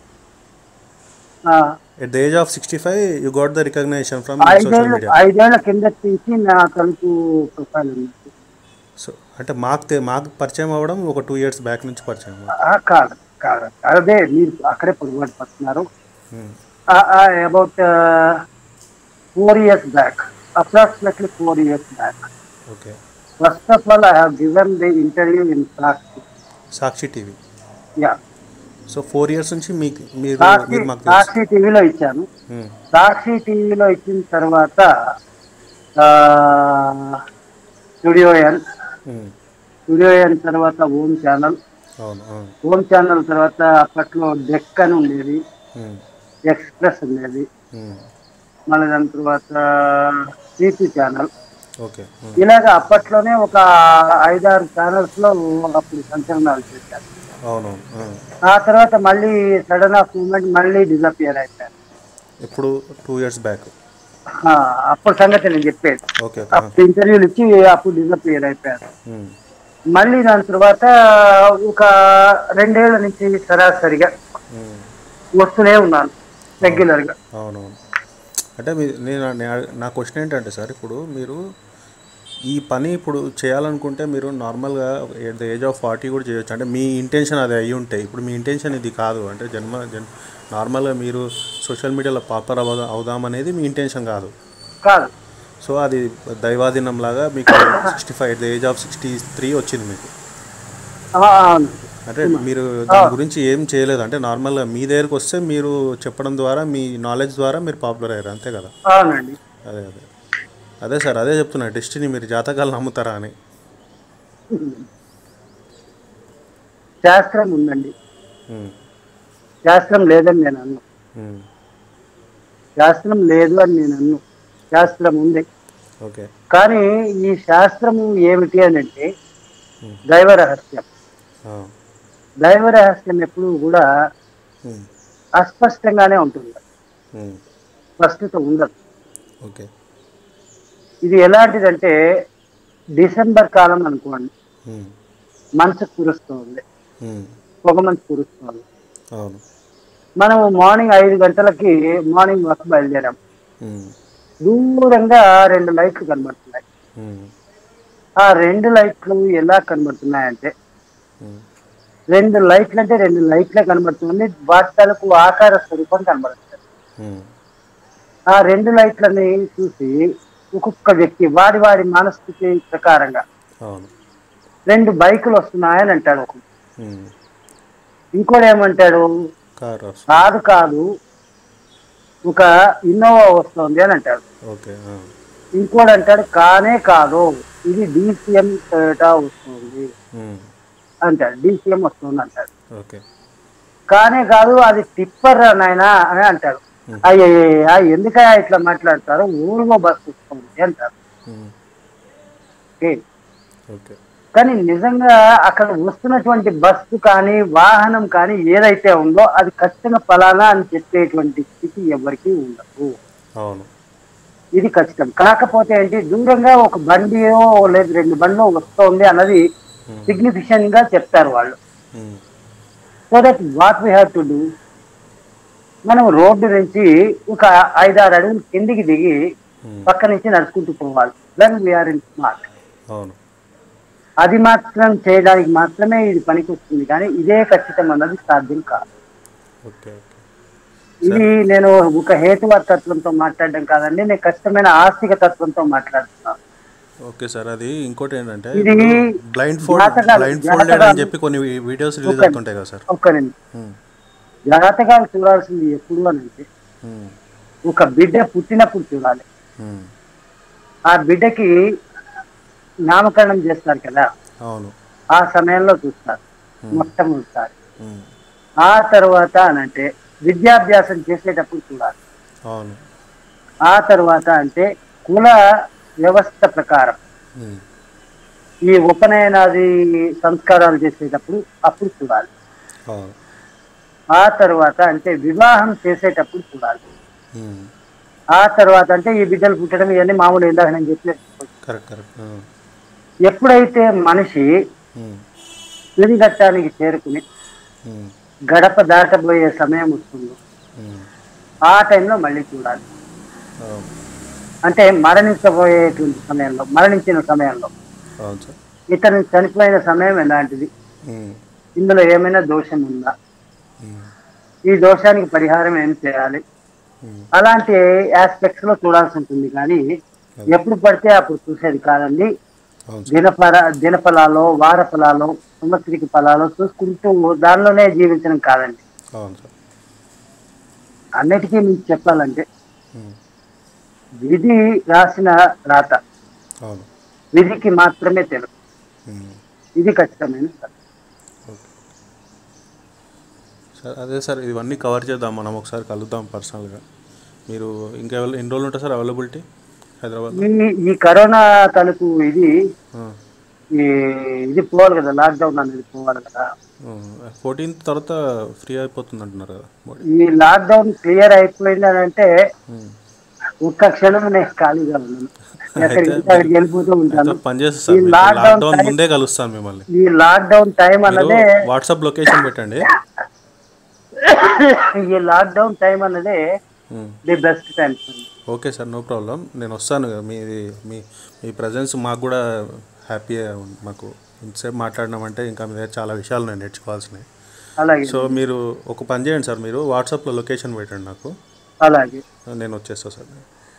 Speaker 2: at the age of sixty five you got the recognisation from social
Speaker 1: ఐదేళ్ళ
Speaker 2: మీడియా
Speaker 1: ఐదేళ్ల కిందటి నుంచి నా తలుపు ప్రొఫైల్ ఉంది
Speaker 2: సో అంటే మాకు తె- మాకు పరిచయం అవ్వడం ఒక టూ ఇయర్స్ బ్యాక్ నుంచి పరిచయం అవ్వడం.
Speaker 1: ఆ, కాదు కాదు అదే మీరు అక్కడే పొరపాటు పడుతున్నారు
Speaker 2: hmm.
Speaker 1: About four years back approximately four years back
Speaker 2: okay
Speaker 1: first of all I have given the interview in Sakshi
Speaker 2: Sakshi TV
Speaker 1: yeah
Speaker 2: so four years నుంచి మీకు మీరు
Speaker 1: సాక్షి
Speaker 2: మీరు మాకు తెలుసు
Speaker 1: సాక్షి టీవీలో ఇచ్చాను
Speaker 2: మ్మ్.
Speaker 1: సాక్షి టీవీలో ఇచ్చిన తర్వాత స్టూడియో ఎన్
Speaker 2: మ్మ్.
Speaker 1: స్టూడియో ఎన్ తర్వాత ఓమ్ ఛానల్
Speaker 2: అవును అవును
Speaker 1: ఓమ్ ఛానల్ తర్వాత అప్పట్లో డెక్ అని ఉండేది
Speaker 2: మ్మ్.
Speaker 1: ఎక్స్ప్రెస్ ఉండేది
Speaker 2: మ్మ్.
Speaker 1: మళ్ళీ దాని తర్వాత సిపి ఛానల్
Speaker 2: ఓకే మ్మ్.
Speaker 1: ఇలాగ అప్పట్లోనే ఒక ఐదారు ఛానల్స్ లో అప్పుడు సంచలనాలు చేశారు
Speaker 2: అవునవును ఆ.
Speaker 1: ఆ తర్వాత మళ్ళీ సడన్ ఆఫ్ మూమెంట్ మళ్ళీ డిజపియర్ అయిపోయారు
Speaker 2: ఇప్పుడు టూ ఇయర్స్ బ్యాక్
Speaker 1: ఆ, అప్పుడు సంగతి నేను చెప్పేది
Speaker 2: ఓకే ఓకే
Speaker 1: అప్పుడు ఇంటర్వ్యూలు ఇచ్చి అప్పుడు డిసప్పియర్ అయిపోయారు
Speaker 2: ఉమ్,
Speaker 1: మళ్ళీ దాని తర్వాత ఒక రెండేళ్ల నుంచి సరాసరిగా
Speaker 2: ఉమ్.
Speaker 1: వస్తూనే ఉన్నాను రెగ్యులర్ గా
Speaker 2: అవునవును అంటే మీ నేను నే- నా క్వశ్చన్ ఏంటంటే సార్ ఇప్పుడు మీరు ఈ పని ఇప్పుడు చేయాలనుకుంటే మీరు నార్మల్గా at the age of forty కూడా చేయొచ్చు అంటే మీ ఇంటెన్షన్ అది అయ్యి ఉంటాయి ఇప్పుడు మీ ఇంటెన్షన్ ఇది కాదు అంటే జన్మ జన్ నార్మల్గా మీరు సోషల్ మీడియాలో పాపర్ అవుదా అవుదామనేది మీ ఇంటెన్షన్ కాదు
Speaker 1: కాదు
Speaker 2: సో అది దైవాధీనం లాగా మీకు sixty five at the age of sixty three వచ్చింది మీకు
Speaker 1: ఆ, అవును
Speaker 2: అంటే మీరు దాని గురించి ఏం చేయలేదు అంటే నార్మల్గా మీ దగ్గరకు వస్తే మీరు చెప్పడం ద్వారా మీ నాలెడ్జ్ ద్వారా మీరు పాపులర్ అయ్యారు అంతే కదా
Speaker 1: అవునండి
Speaker 2: అదే అదే అదే సార్ అదే చెప్తున్నా డెస్టినీ మీరు జాతకాలు నమ్ముతారా అని
Speaker 1: శాస్త్రం ఉందండి
Speaker 2: ఉమ్,
Speaker 1: శాస్త్రం లేదని నేను అన్ను
Speaker 2: ఉమ్,
Speaker 1: శాస్త్రం లేదు అని నేను అన్ను శాస్త్రం ఉంది
Speaker 2: ఓకే
Speaker 1: కానీ ఈ శాస్త్రము ఏమిటి అని అంటే
Speaker 2: Hmm.
Speaker 1: దైవ రహస్యం
Speaker 2: ఆ,
Speaker 1: దైవ రహస్యం ఎప్పుడు కూడా
Speaker 2: ఉమ్,
Speaker 1: అస్పష్టంగానే ఉంటుంది
Speaker 2: ఉమ్,
Speaker 1: స్పష్టత ఉండదు
Speaker 2: ఓకే
Speaker 1: ఇది ఎలాంటిదంటే డిసెంబర్ కాలం అనుకోండి
Speaker 2: ఉమ్,
Speaker 1: మంచు కురుస్తుంది
Speaker 2: ఉమ్,
Speaker 1: పొగ మంచు కురుస్తుంది
Speaker 2: అవును
Speaker 1: మనము మార్నింగ్ ఐదు గంటలకి మార్నింగ్ వాక్ బయలుదేరాం
Speaker 2: ఉమ్,
Speaker 1: దూరంగా రెండు లైట్లు కనబడుతున్నాయి
Speaker 2: ఉమ్,
Speaker 1: ఆ రెండు లైట్లు ఎలా కనబడుతున్నాయంటే
Speaker 2: ఉమ్,
Speaker 1: రెండు లైట్లు అంటే రెండు లైట్లే కనబడుతుంది వాటిలకు ఆకార స్వరూపం కనబడుతుంది
Speaker 2: ఉమ్,
Speaker 1: ఆ రెండు లైట్లని చూసి ఒక్కొక్క వ్యక్తి వాడి వాడి మనస్థితి ప్రకారంగా
Speaker 2: అవును
Speaker 1: రెండు బైకులు వస్తున్నాయని అంటాడు ఒక
Speaker 2: ఉమ్,
Speaker 1: ఇంకోటి ఏమంటాడు
Speaker 2: కార్ వస్తుంది
Speaker 1: కాదు కాదు ఒక ఇన్నోవా వస్తుంది అని అంటాడు
Speaker 2: ఓకే ఆ,
Speaker 1: ఇంకోటి అంటాడు కానే కాదు ఇది డిసిఎం టొయోటా వస్తుంది
Speaker 2: ఉమ్,
Speaker 1: అంటాడు డిసిఎం వస్తుంది అంటాడు
Speaker 2: ఓకే
Speaker 1: కానే కాదు అది టిప్పర్ నాయనా అని అంటాడు అయ్యయ్య ఎందుకయ్యా ఇట్లా మాట్లాడతారు ఊరిగో బస్సు వస్తుంది అంటారు
Speaker 2: ఉమ్,
Speaker 1: ఓకే.
Speaker 2: ఓకే
Speaker 1: కానీ నిజంగా అక్కడ వస్తున్నటువంటి బస్సు కానీ వాహనం కానీ ఏదైతే ఉందో అది ఖచ్చితంగా ఫలానా అని చెప్పేటువంటి స్థితి ఎవరికీ ఉండదు
Speaker 2: అవును
Speaker 1: ఇది ఖచ్చితం కాకపోతే ఏంటి దూరంగా ఒక బండియో లేదు రెండు బండ్లో వస్తుంది అన్నది
Speaker 2: ఉమ్,
Speaker 1: సిగ్నిఫికెంట్ గా చెప్తారు వాళ్ళు
Speaker 2: um,
Speaker 1: so that what we have to do మనం రోడ్డు నుంచి ఒక ఐదారు అడుగులు కిందికి దిగి
Speaker 2: ఉమ్,
Speaker 1: పక్క నుంచి నడుచుకుంటూ పోవాలి దెన్ వీఆర్ ఇన్ స్మార్ట్
Speaker 2: అవును
Speaker 1: అది మాత్రం చేయడానికి మాత్రమే ఇది పనికి వస్తుంది కానీ ఇదే ఖచ్చితం అన్నది సాధ్యం కాదు
Speaker 2: ఓకే ఓకే
Speaker 1: ఇది నేను ఒక హేతువ తత్వంతో మాట్లాడడం కాదండి నేను ఖచ్చితమైన ఆస్తిక తత్వంతో మాట్లాడుతున్నాను
Speaker 2: ఓకే సార్ అది ఇంకోటి ఏంటంటే
Speaker 1: ఇది
Speaker 2: బ్లైండ్ ఫోల్డ్
Speaker 1: జాతకాలు-
Speaker 2: బ్లైండ్ ఫోల్డెడ్ అని
Speaker 1: జాతకాలు-
Speaker 2: చెప్పి కొన్ని వీడియోస్ రిలీజ్
Speaker 1: ఒక-
Speaker 2: అవుతుంటాయి కదా సార్
Speaker 1: ఒక్క నిమిషం జాతకాలు చూడాల్సింది ఎప్పుడు అని అంటే ఒక బిడ్డ పుట్టినప్పుడు చూడాలి ఆ బిడ్డకి నామకరణం చేస్తారు కదా
Speaker 2: అవును
Speaker 1: ఆ సమయంలో చూస్తారు మొట్టమొదటిసారి
Speaker 2: ఉమ్,
Speaker 1: ఆ తర్వాత అనంటే విద్యాభ్యాసం చేసేటప్పుడు చూడాలి
Speaker 2: అవును
Speaker 1: ఆ తర్వాత అంటే కుల వ్యవస్థ ప్రకారం
Speaker 2: ఉమ్,
Speaker 1: ఈ ఉపనయనాది సంస్కారాలు చేసేటప్పుడు అప్పుడు చూడాలి
Speaker 2: అవును
Speaker 1: ఆ తర్వాత అంటే వివాహం చేసేటప్పుడు చూడాలి
Speaker 2: ఉమ్,
Speaker 1: ఆ తర్వాత అంటే ఈ బిడ్డలు పుట్టడం ఇవన్నీ మామూలు ఇందాక నేను చెప్పినట్టు
Speaker 2: కరెక్ట్ కరెక్ట్ ఆ,
Speaker 1: ఎప్పుడైతే మనిషి
Speaker 2: ఉమ్,
Speaker 1: తుది ఘట్టానికి చేరుకుని
Speaker 2: ఉమ్,
Speaker 1: గడప దాటబోయే సమయం వస్తుందో
Speaker 2: ఉమ్,
Speaker 1: ఆ టైంలో మళ్ళీ చూడాలి
Speaker 2: అవును
Speaker 1: అంటే మరణించబోయేటువంటి సమయంలో మరణించిన సమయంలో
Speaker 2: అవును సార్
Speaker 1: ఇతను చనిపోయిన సమయం ఎలాంటిది
Speaker 2: ఉమ్,
Speaker 1: ఇందులో ఏమైనా దోషం ఉందా
Speaker 2: ఉమ్,
Speaker 1: ఈ దోషానికి పరిహారం ఏం చేయాలి
Speaker 2: ఉమ్,
Speaker 1: అలాంటి ఆస్పెక్ట్స్ లో చూడాల్సి ఉంటుంది కానీ ఎప్పుడు పడితే అప్పుడు చూసేది కాదండి
Speaker 2: అవును సార్
Speaker 1: దినఫల దినఫలాలో వార ఫలాలో సంవత్సరిక ఫలాలో చూసుకుంటూ దానిలోనే జీవించడం కాదండి
Speaker 2: అవును సార్
Speaker 1: అన్నిటికీ మీకు చెప్పాలంటే
Speaker 2: ఉమ్,
Speaker 1: విధి రాసిన రాత
Speaker 2: అవును
Speaker 1: విధికి మాత్రమే తెలుసు
Speaker 2: ఉమ్,
Speaker 1: ఇది ఖచ్చితమైన సత్యం.
Speaker 2: ఓకే సార్ అదే సార్ ఇవన్నీ కవర్ చేద్దాం మనం ఒకసారి కలుద్దాం పర్సనల్గా మీరు ఇంకా ఎవరు- ఎన్ని రోజులు ఉంటారు సార్ అవైలబిలిటీ హైదరాబాద్
Speaker 1: ఈ ఈ కరోనా తలుపు ఇది ఈ ఇది పోవాలి కదా లాక్డౌన్ అనేది పోవాలి కదా
Speaker 2: ఫోర్టీన్త్ తర్వాత ఫ్రీ అయిపోతుంది అంటున్నారు కదా మోడీ
Speaker 1: ఈ లాక్డౌన్ క్లియర్ అయిపోయింది అని అంటే
Speaker 2: ఉమ్,
Speaker 1: ఒక్క క్షణం నేను ఖాళీగా ఉన్నాను ఎక్కడికి వెళ్తే అక్కడికి వెళ్ళిపోతూ ఉంటాను
Speaker 2: పని చేస్తాను సార్
Speaker 1: ఈ
Speaker 2: మీకు
Speaker 1: lockdown
Speaker 2: లాక్డౌన్
Speaker 1: time-
Speaker 2: ముందే కలుస్తాను మిమ్మల్ని
Speaker 1: ఈ లాక్డౌన్ టైం
Speaker 2: మీరు
Speaker 1: అన్నదే
Speaker 2: వాట్సాప్ లొకేషన్ పెట్టండి
Speaker 1: ఈ లాక్డౌన్ టైం అన్నదే
Speaker 2: um.
Speaker 1: The best time
Speaker 2: okay sir no problem నేను వస్తాను కదా మీది మీ మీ ప్రజెన్స్ మాకు కూడా హ్యాపీ మాకు ఇంతసేపు మాట్లాడినామంటే ఇంకా మీ దగ్గర చాలా విషయాలు నేను నేర్చుకోవాల్సినవి
Speaker 1: అలాగే
Speaker 2: సో మీరు ఒక పని చేయండి సార్ మీరు వాట్సాప్లో లొకేషన్ పెట్టండి నాకు
Speaker 1: అలాగే
Speaker 2: నేను వచ్చేస్తాను సార్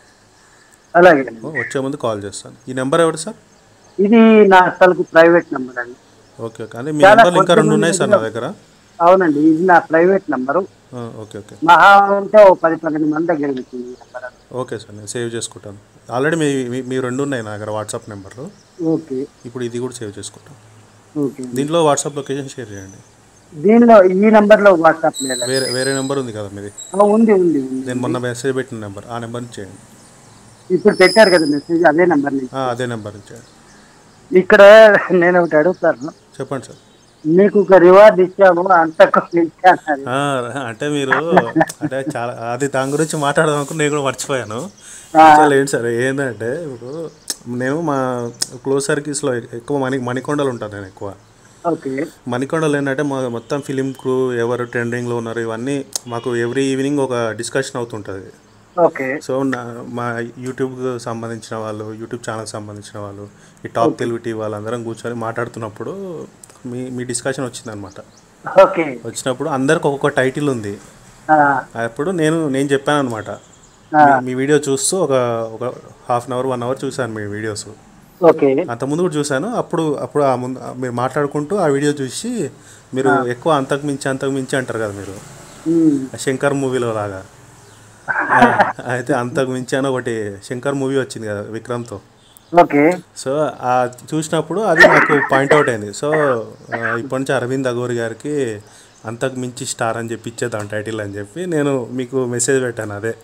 Speaker 1: అలాగే
Speaker 2: వచ్చే ముందు కాల్ చేస్తాను ఈ నెంబర్ ఎవరు సార్
Speaker 1: ఇది నా అసలుకు ప్రైవేట్ నెంబర్ అండి
Speaker 2: ఓకే ఓకే అంటే మీ
Speaker 1: చాలా
Speaker 2: నెంబర్లు ఇంకా రెండు
Speaker 1: కొద్ది
Speaker 2: ఉన్నాయి సార్ నా దగ్గర
Speaker 1: అవునండి ఇది నా ప్రైవేట్ నెంబరు
Speaker 2: ఆ, ఓకే ఓకే
Speaker 1: మహా ఉంటే ఓ పది పన్నెండు మంది దగ్గర ఉంటుంది ఈ నెంబర్ అండి.
Speaker 2: ఓకే సార్ నేను సేవ్ చేసుకుంటాను ఆల్రెడీ మీ మీ- మీ రెండు ఉన్నాయి నా దగ్గర వాట్సాప్ నెంబర్లు
Speaker 1: ఓకే
Speaker 2: ఇప్పుడు ఇది కూడా సేవ్ చేసుకుంటాను
Speaker 1: ఓకే
Speaker 2: దీంట్లో వాట్సాప్ లొకేషన్ షేర్ చేయండి
Speaker 1: దీనిలో ఈ నెంబర్లో వాట్సాప్ లేదా
Speaker 2: వేరే వేరే నెంబర్ ఉంది కదా మీది
Speaker 1: ఆ, ఉంది ఉంది ఉంది
Speaker 2: నేను మొన్న మెసేజ్ పెట్టిన నెంబర్ ఆ నెంబర్ చేయండి
Speaker 1: ఇప్పుడు పెట్టారు కదా మెసేజ్ అదే నెంబర్ నుంచి
Speaker 2: ఆ, అదే నెంబర్ చేయండి
Speaker 1: ఇక్కడ నేను ఒకటి అడుగుతాను
Speaker 2: చెప్పండి సార్
Speaker 1: మీకు ఒక రివార్డ్ ఇచ్చాము అంతకు మించి అన్నారు
Speaker 2: ఆ, అంటే మీరు అంటే చాలా అది దాని గురించి మాట్లాడదాం అనుకుని నేను కూడా మర్చిపోయాను
Speaker 1: ఆ.
Speaker 2: అసలు ఏంటి సార్ ఏంటంటే ఇప్పుడు నేను మా క్లోజ్ సర్కిల్స్లో ఎక్కువ మణి మణికొండలు ఉంటాను నేను ఎక్కువ
Speaker 1: ఓకే
Speaker 2: మణికొండలు ఏంటంటే మా మొత్తం ఫిలిం క్రూ ఎవరు ట్రెండింగ్లో ఉన్నారు ఇవన్నీ మాకు ఎవ్రీ ఈవినింగ్ ఒక డిస్కషన్ అవుతుంటుంది
Speaker 1: ఓకే
Speaker 2: సో నా మా యూట్యూబ్కి సంబంధించిన వాళ్ళు యూట్యూబ్ ఛానల్కి సంబంధించిన వాళ్ళు ఈ టాప్ తెలుగు టీవీ వాళ్ళందరం కూర్చొని మాట్లాడుతున్నప్పుడు మీ మీ డిస్కషన్ వచ్చిందనమాట
Speaker 1: ఓకే
Speaker 2: వచ్చినప్పుడు అందరికి ఒక్కొక్క టైటిల్ ఉంది
Speaker 1: ఆ,
Speaker 2: అప్పుడు నేను నేను చెప్పాను అనమాట
Speaker 1: ఆ,
Speaker 2: మీ వీడియో చూస్తూ ఒక ఒక half an hour one hour చూశాను మీ వీడియోస్
Speaker 1: ఓకే
Speaker 2: అంతకుముందు కూడా చూశాను అప్పుడు అప్పుడు ఆ ముందు మీరు మాట్లాడుకుంటూ ఆ వీడియో చూసి మీరు ఎక్కువ అంతకు మించి అంతకు మించి అంటారు కదా మీరు
Speaker 1: ఉమ్,
Speaker 2: ఆ శంకర్ మూవీలో లాగా ఆ, అయితే అంతకు మించి అని ఒకటి శంకర్ మూవీ వచ్చింది కదా విక్రమ్తో
Speaker 1: ఓకే
Speaker 2: సో ఆ చూసినప్పుడు అది నాకు పాయింట్అవుట్ అయింది సో ఆ, ఇప్పటి నుంచి అరవింద్ అగోరి గారికి అంతకు మించి స్టార్ అని చెప్పి ఇచ్చేద్దాం టైటిల్ అని చెప్పి నేను మీకు మెసేజ్ పెట్టాను అదే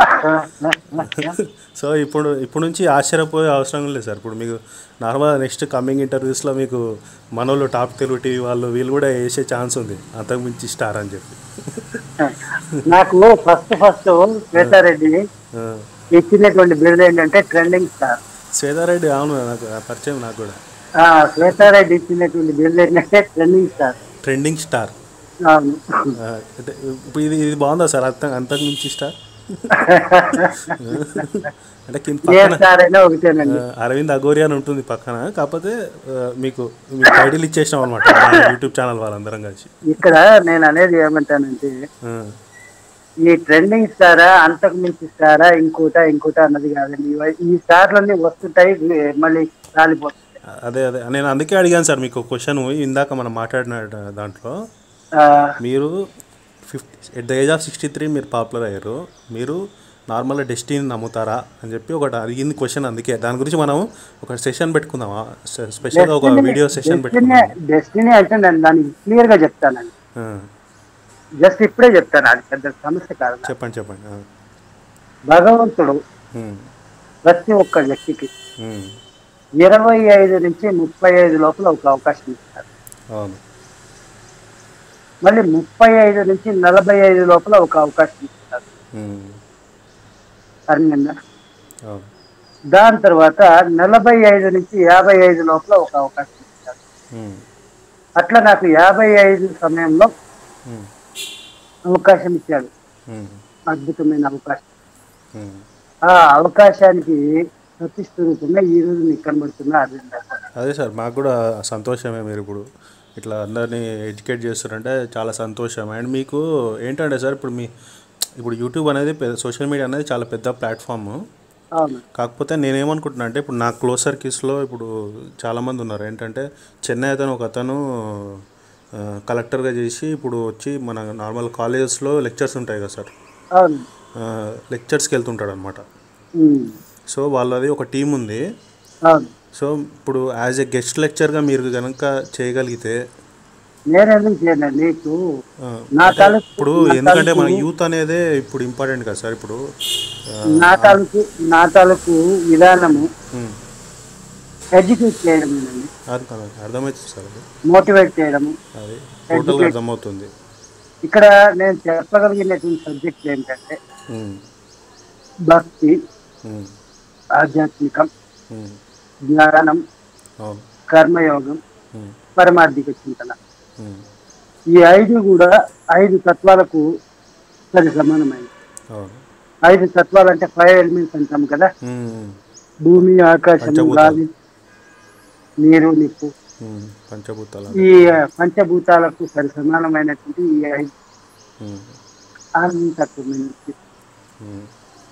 Speaker 2: సో ఇప్పుడు ఇప్పుడు నుంచి ఆశ్చర్యపోయే అవసరం లేదు సార్ ఇప్పుడు మీకు నార్మల్ నెక్స్ట్ కమింగ్ ఇంటర్వ్యూస్లో మీకు మనోళ్ళు టాప్ తెలుగు టీవీ వాళ్ళు వీళ్ళు కూడా వేసే ఛాన్స్ ఉంది అంతకు మించి స్టార్ అని చెప్పి
Speaker 1: నాకు ఫస్ట్ ఫస్ట్ శ్వేతారెడ్డి
Speaker 2: ఆ,
Speaker 1: ఇచ్చినటువంటి బిరుదు ఏంటంటే ట్రెండింగ్ స్టార్
Speaker 2: శ్వేతారెడ్డి అవును నాకు ఆ పరిచయం నాకు కూడా
Speaker 1: ఆ, శ్వేతారెడ్డి ఇచ్చినటువంటి బిరుదు ఏంటంటే ట్రెండింగ్ స్టార్
Speaker 2: ట్రెండింగ్ స్టార్
Speaker 1: అవును
Speaker 2: ఆ, అంటే ఇప్పుడు ఇది ఇది బాగుందా సార్ అంత అంతకు మించి స్టార్ అంటే కింద
Speaker 1: ఏ
Speaker 2: పక్కన
Speaker 1: స్టార్ అయినా ఒకటేనండి
Speaker 2: ఆ, అరవింద్ అగోరి అని ఉంటుంది పక్కన కాకపోతే ఆ, మీకు మీకు టైటిల్ ఇచ్చేసినాం అనమాట యూట్యూబ్ ఛానల్ వాళ్ళందరం కలిసి
Speaker 1: ఇక్కడ నేను అనేది ఏమంటానంటే
Speaker 2: ఆ,
Speaker 1: ఈ ట్రెండింగ్ స్టారా అంతకు మించి స్టారా ఇంకోట ఇంకోట అన్నది కాదండి ఇవ- ఈ స్టార్లన్నీ వస్తుంటాయి మళ్ళీ రాలిపోతాయి
Speaker 2: అదే అదే నేను అందుకే అడిగాను సార్ మీకు క్వశ్చన్ ఇందాక మనం మాట్లాడిన దాంట్లో
Speaker 1: ఆ,
Speaker 2: మీరు fifty at the age of sixty three మీరు పాపులర్ అయ్యారు మీరు నార్మల్గా డెస్టినీ నమ్ముతారా అని చెప్పి ఒకటి అడిగింది క్వశ్చన్ అందుకే దాని గురించి మనం ఒక సెషన్ పెట్టుకుందామా స్పెషల్గా ఒక వీడియో సెషన్
Speaker 1: డెస్టినీ
Speaker 2: పెట్టుకుందాం
Speaker 1: డెస్టినీ అంటే నేను దానికి క్లియర్ గా చెప్తానండి
Speaker 2: ఆ,
Speaker 1: జస్ట్ ఇప్పుడే చెప్తాను అది పెద్ద సమస్య కాదు
Speaker 2: చెప్పండి చెప్పండి ఆ,
Speaker 1: భగవంతుడు
Speaker 2: ఉమ్,
Speaker 1: ప్రతి ఒక్క వ్యక్తికి
Speaker 2: ఉమ్,
Speaker 1: ఇరవై ఐదు నుంచి ముప్పై ఐదు లోపల ఒక అవకాశం ఇస్తారు
Speaker 2: అవును
Speaker 1: మళ్ళీ ముప్పై ఐదు నుంచి నలభై ఐదు లోపల ఒక అవకాశం ఇస్తారు
Speaker 2: ఉమ్,
Speaker 1: అర్థమైందా
Speaker 2: అవును
Speaker 1: దాని తర్వాత నలభై ఐదు నుంచి యాభై ఐదు లోపల ఒక అవకాశం ఇస్తారు
Speaker 2: ఉమ్,
Speaker 1: అట్లా నాకు యాభై ఐదు సమయంలో
Speaker 2: ఉమ్,
Speaker 1: అవకాశం ఇచ్చాడు
Speaker 2: ఉమ్,
Speaker 1: అద్భుతమైన అవకాశం
Speaker 2: ఉమ్.
Speaker 1: ఆ అవకాశానికి ప్రతిస్వరూపంగా ఈ రోజు నీకు కనబడుతున్న అరవింద్ గారు.
Speaker 2: అదే సార్ మాకు కూడా సంతోషమే మీరు ఇప్పుడు ఇట్లా అందరినీ ఎడ్యుకేట్ చేస్తారంటే చాలా సంతోషం అండ్ మీకు ఏంటంటే సార్ ఇప్పుడు మీ ఇప్పుడు యూట్యూబ్ అనేది సోషల్ మీడియా అనేది చాలా పెద్ద ప్లాట్ఫామ్
Speaker 1: అవును
Speaker 2: కాకపోతే నేనేమనుకుంటున్నా అంటే ఇప్పుడు నా క్లోజ్ సర్కిల్స్లో ఇప్పుడు చాలామంది ఉన్నారు ఏంటంటే చెన్నై అతను ఒక అతను ఆ, కలెక్టర్గా చేసి ఇప్పుడు వచ్చి మన నార్మల్ కాలేజెస్లో లెక్చర్స్ ఉంటాయి కదా సార్
Speaker 1: అవును
Speaker 2: ఆ, లెక్చర్స్కి వెళ్తుంటాడు అనమాట
Speaker 1: ఉమ్.
Speaker 2: సో వాళ్ళది ఒక టీం ఉంది
Speaker 1: అవును
Speaker 2: సో ఇప్పుడు యాజ్ ఎ గెస్ట్ లెక్చర్గా మీరు కనుక చేయగలిగితే
Speaker 1: నేను ఎందుకు చేయను నీకు
Speaker 2: ఆ,
Speaker 1: నా తాలూకు
Speaker 2: ఇప్పుడు ఎందుకంటే మన యూత్ అనేదే ఇప్పుడు ఇంపార్టెంట్ కదా సార్ ఇప్పుడు ఆ,
Speaker 1: నా తాలూకు నా తాలూకు విధానము
Speaker 2: ఉమ్,
Speaker 1: ఎడ్యుకేట్ చేయడమేనండి
Speaker 2: అది కాదు, అర్థమవుతుంది సార్ అది
Speaker 1: మోటివేట్ చేయడము
Speaker 2: అది టోటల్గా అర్థమవుతుంది
Speaker 1: ఇక్కడ నేను చెప్పగలిగినటువంటి సబ్జెక్ట్ ఏంటంటే
Speaker 2: ఉమ్,
Speaker 1: భక్తి
Speaker 2: ఉమ్,
Speaker 1: ఆధ్యాత్మికం
Speaker 2: ఉమ్,
Speaker 1: జ్ఞానం
Speaker 2: అవును
Speaker 1: కర్మయోగం
Speaker 2: ఉమ్,
Speaker 1: పరమార్థిక చింతన
Speaker 2: ఉమ్,
Speaker 1: ఈ ఐదు కూడా ఐదు తత్వాలకు సరి సమానమైనవి
Speaker 2: అవును
Speaker 1: ఐదు తత్వాలు అంటే ఫైవ్ ఎలిమెంట్స్ అంటాం కదా
Speaker 2: ఉమ్, ఉమ్,
Speaker 1: భూమి ఆకాశం
Speaker 2: పంచభూతాలు.
Speaker 1: గాలి నీరు నిప్పు
Speaker 2: ఉమ్, పంచభూతాలు
Speaker 1: ఈ పంచభూతాలకు సరి సమానమైనటువంటి ఈ ఐదు
Speaker 2: ఉమ్,
Speaker 1: ఆనందతత్వమైనటువంటి
Speaker 2: ఉమ్,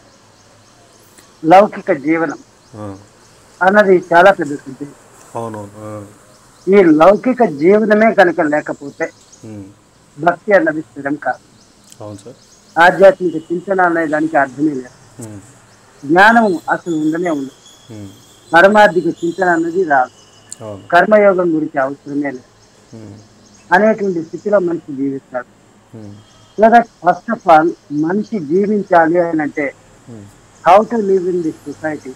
Speaker 1: లౌకిక జీవనం
Speaker 2: ఆ,
Speaker 1: అన్నది చాలా పెద్ద సబ్జెక్ట్
Speaker 2: అవునవును ఆ,
Speaker 1: ఈ లౌకిక జీవనమే కనుక లేకపోతే
Speaker 2: ఉమ్,
Speaker 1: భక్తి అన్నది స్థిరం కాదు
Speaker 2: అవును సార్
Speaker 1: ఆధ్యాత్మిక చింతన అనే దానికి అర్థమే లేదు
Speaker 2: ఉమ్,
Speaker 1: జ్ఞానం అసలు ఉండనే ఉండదు
Speaker 2: ఉమ్,
Speaker 1: పరమార్థిక చింతన అన్నది రాదు
Speaker 2: అవును
Speaker 1: కర్మయోగం గురించి అవసరమే లేదు
Speaker 2: ఉమ్,
Speaker 1: అనేటువంటి స్థితిలో మనిషి జీవిస్తాడు
Speaker 2: um,
Speaker 1: so that first of all మనిషి జీవించాలి అని అంటే
Speaker 2: um,
Speaker 1: how to live in this society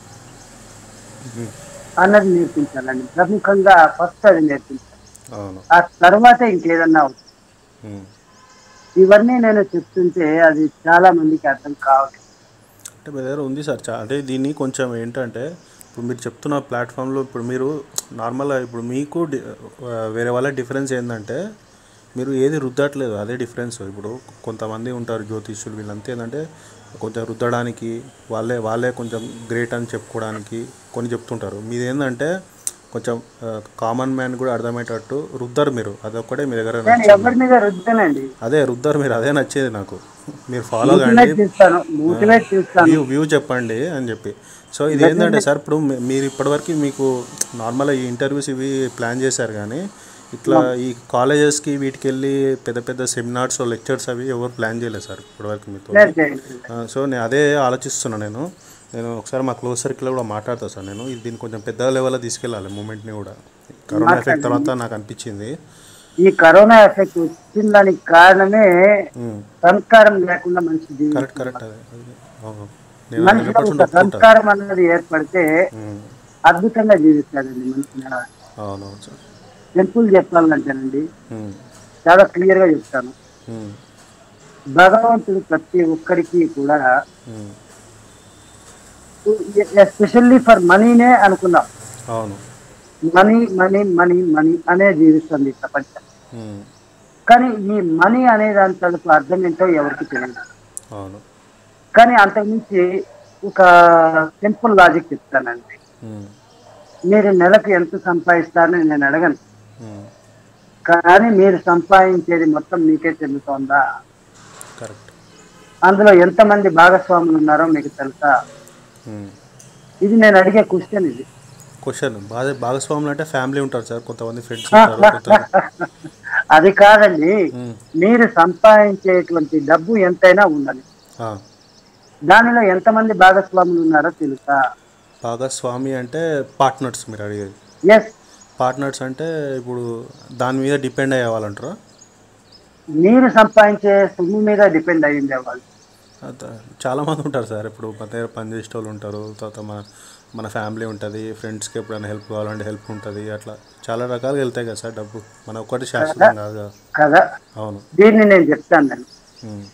Speaker 2: um,
Speaker 1: అన్నది నేర్పించాలండి ప్రముఖంగా ఫస్ట్ అది నేర్పించాలి
Speaker 2: అవును
Speaker 1: ఆ తర్వాత ఇంకేదన్నా అవుతుంది
Speaker 2: ఉమ్.
Speaker 1: ఇవన్నీ నేను చెప్తుంటే అది చాలా మందికి అర్థం కావట్లేదు
Speaker 2: అంటే మీ దగ్గర ఉంది సార్ చా అంటే దీన్ని కొంచెం ఏంటంటే ఇప్పుడు మీరు చెప్తున్న ప్లాట్ఫామ్లో ఇప్పుడు మీరు నార్మల్గా ఇప్పుడు మీకు డి- ఆ, వేరే వాళ్ళ డిఫరెన్స్ ఏంటంటే మీరు ఏది రుద్దట్లేదు అదే డిఫరెన్స్ ఇప్పుడు కొంతమంది ఉంటారు జ్యోతిష్యులు వీళ్ళంతా ఏంటంటే కొంచెం రుద్దడానికి వాళ్ళే వాళ్ళే కొంచెం గ్రేట్ అని చెప్పుకోవడానికి కొన్ని చెప్తుంటారు మీది ఏంటంటే కొంచెం కామన్ మ్యాన్ కూడా అర్థమయ్యేటట్టు రుద్దరు మీరు అదొక్కటే మీ దగ్గర
Speaker 1: నేను
Speaker 2: నచ్చింది.
Speaker 1: ఎవరి మీద రుద్దనండి
Speaker 2: అదే రుద్దరు మీరు అదే నచ్చేది నాకు మీరు ఫాలో
Speaker 1: మోటివేట్
Speaker 2: కండి
Speaker 1: చేస్తాను మోటివేట్ చేస్తాను
Speaker 2: వ్యూ వ్యూ చెప్పండి అని చెప్పి సో ఇది ఏంటంటే సార్ ఇప్పుడు మీ- మీరు ఇప్పటివరకు మీకు నార్మల్గా ఈ ఇంటర్వ్యూస్ ఇవి ప్లాన్ చేశారు కానీ ఇట్లా ఈ కాలేజెస్కి వీటికి వెళ్ళి పెద్ద పెద్ద సెమినార్స్ లెక్చర్స్ అవి ఎవరు ప్లాన్ చేయలేదు సార్ ఇప్పటివరకు మీతో
Speaker 1: లేదు చేయండి.
Speaker 2: ఆ, సో నేను అదే ఆలోచిస్తున్నాను నేను నేను ఒకసారి మా క్లోజ్ సర్కిల్లో కూడా మాట్లాడతా సార్ నేను ఇది దీన్ని కొంచెం పెద్ద లెవెల్లో తీసుకెళ్ళాలి మూమెంట్ని కూడా కరోనా ఎఫెక్ట్ తర్వాత నాకు అనిపించింది
Speaker 1: ఈ కరోనా ఎఫెక్ట్ వచ్చిన దానికి కారణమే
Speaker 2: ఉమ్,
Speaker 1: సంస్కారం లేకుండా మనిషి జీవితం
Speaker 2: కరెక్ట్ కరెక్ట్ అదే అదే. అవును. నేను
Speaker 1: మనిషిలో
Speaker 2: హండ్రెడ్
Speaker 1: ఒక
Speaker 2: పర్సెంట్ ఒప్పుకుంటాను
Speaker 1: సంస్కారం అన్నది ఏర్పడితే
Speaker 2: ఉమ్,
Speaker 1: అద్భుతంగా జీవిస్తాడండి మనిషి
Speaker 2: అవునవును సార్
Speaker 1: టెంపుల్ చెప్పాలంటేనండి
Speaker 2: ఉమ్,
Speaker 1: చాలా క్లియర్ గా చెప్తాను
Speaker 2: ఉమ్,
Speaker 1: భగవంతుడు ప్రతి ఒక్కరికి కూడా
Speaker 2: ఉమ్,
Speaker 1: ఎస్పెషల్లీ ఫర్ మనీనే అనుకున్నాం
Speaker 2: అవును
Speaker 1: మనీ మనీ మనీ మనీ అనే జీవిస్తుంది ఈ ప్రపంచం
Speaker 2: ఉమ్,
Speaker 1: కానీ ఈ మనీ అనే దాని తలుపు అర్థం ఏంటో ఎవరికి తెలియదు
Speaker 2: అవును
Speaker 1: కానీ అంతకుమించి ఒక సింపుల్ లాజిక్ చెప్తానండి
Speaker 2: ఉమ్,
Speaker 1: మీరు నెలకు ఎంత సంపాదిస్తారని నేను అడగను
Speaker 2: ఉమ్,
Speaker 1: కానీ మీరు సంపాదించేది మొత్తం మీకే చెందుతోందా
Speaker 2: కరెక్ట్
Speaker 1: అందులో ఎంతమంది భాగస్వాములు ఉన్నారో మీకు తెలుసా
Speaker 2: ఉమ్.
Speaker 1: ఇది నేను అడిగే క్వశ్చన్ ఇది
Speaker 2: క్వశ్చన్ బాగా భాగస్వాములు అంటే ఫ్యామిలీ ఉంటారు సార్ కొంతమంది ఫ్రెండ్స్ ఉంటారు కొంత
Speaker 1: అది కాదండి
Speaker 2: ఉమ్,
Speaker 1: మీరు సంపాదించేటువంటి డబ్బు ఎంతైనా ఉండాలి
Speaker 2: ఆ,
Speaker 1: దానిలో ఎంతమంది భాగస్వాములు ఉన్నారో తెలుసా
Speaker 2: భాగస్వామి అంటే పార్ట్నర్స్ మీరు అడిగేది
Speaker 1: ఎస్
Speaker 2: పార్ట్నర్స్ అంటే ఇప్పుడు దాని మీద డిపెండ్ అయ్యేవాళ్ళంటారా
Speaker 1: మీరు సంపాదించే సొమ్ము మీద డిపెండ్ అయి ఉండేవాళ్ళు
Speaker 2: అత- చాలా మంది ఉంటారు సార్ ఇప్పుడు మన దగ్గర పనిచేసే వాళ్ళు ఉంటారు తర్వాత మన మన ఫ్యామిలీ ఉంటుంది ఫ్రెండ్స్కి ఎప్పుడైనా హెల్ప్ కావాలంటే హెల్ప్ ఉంటుంది అట్లా చాలా రకాలుగా వెళ్తాయి కదా సార్ డబ్బు మన ఒక్కటి శాశ్వతం కాదు కదా
Speaker 1: కదా
Speaker 2: అవును
Speaker 1: దీన్ని నేను చెప్తాను
Speaker 2: ఉమ్,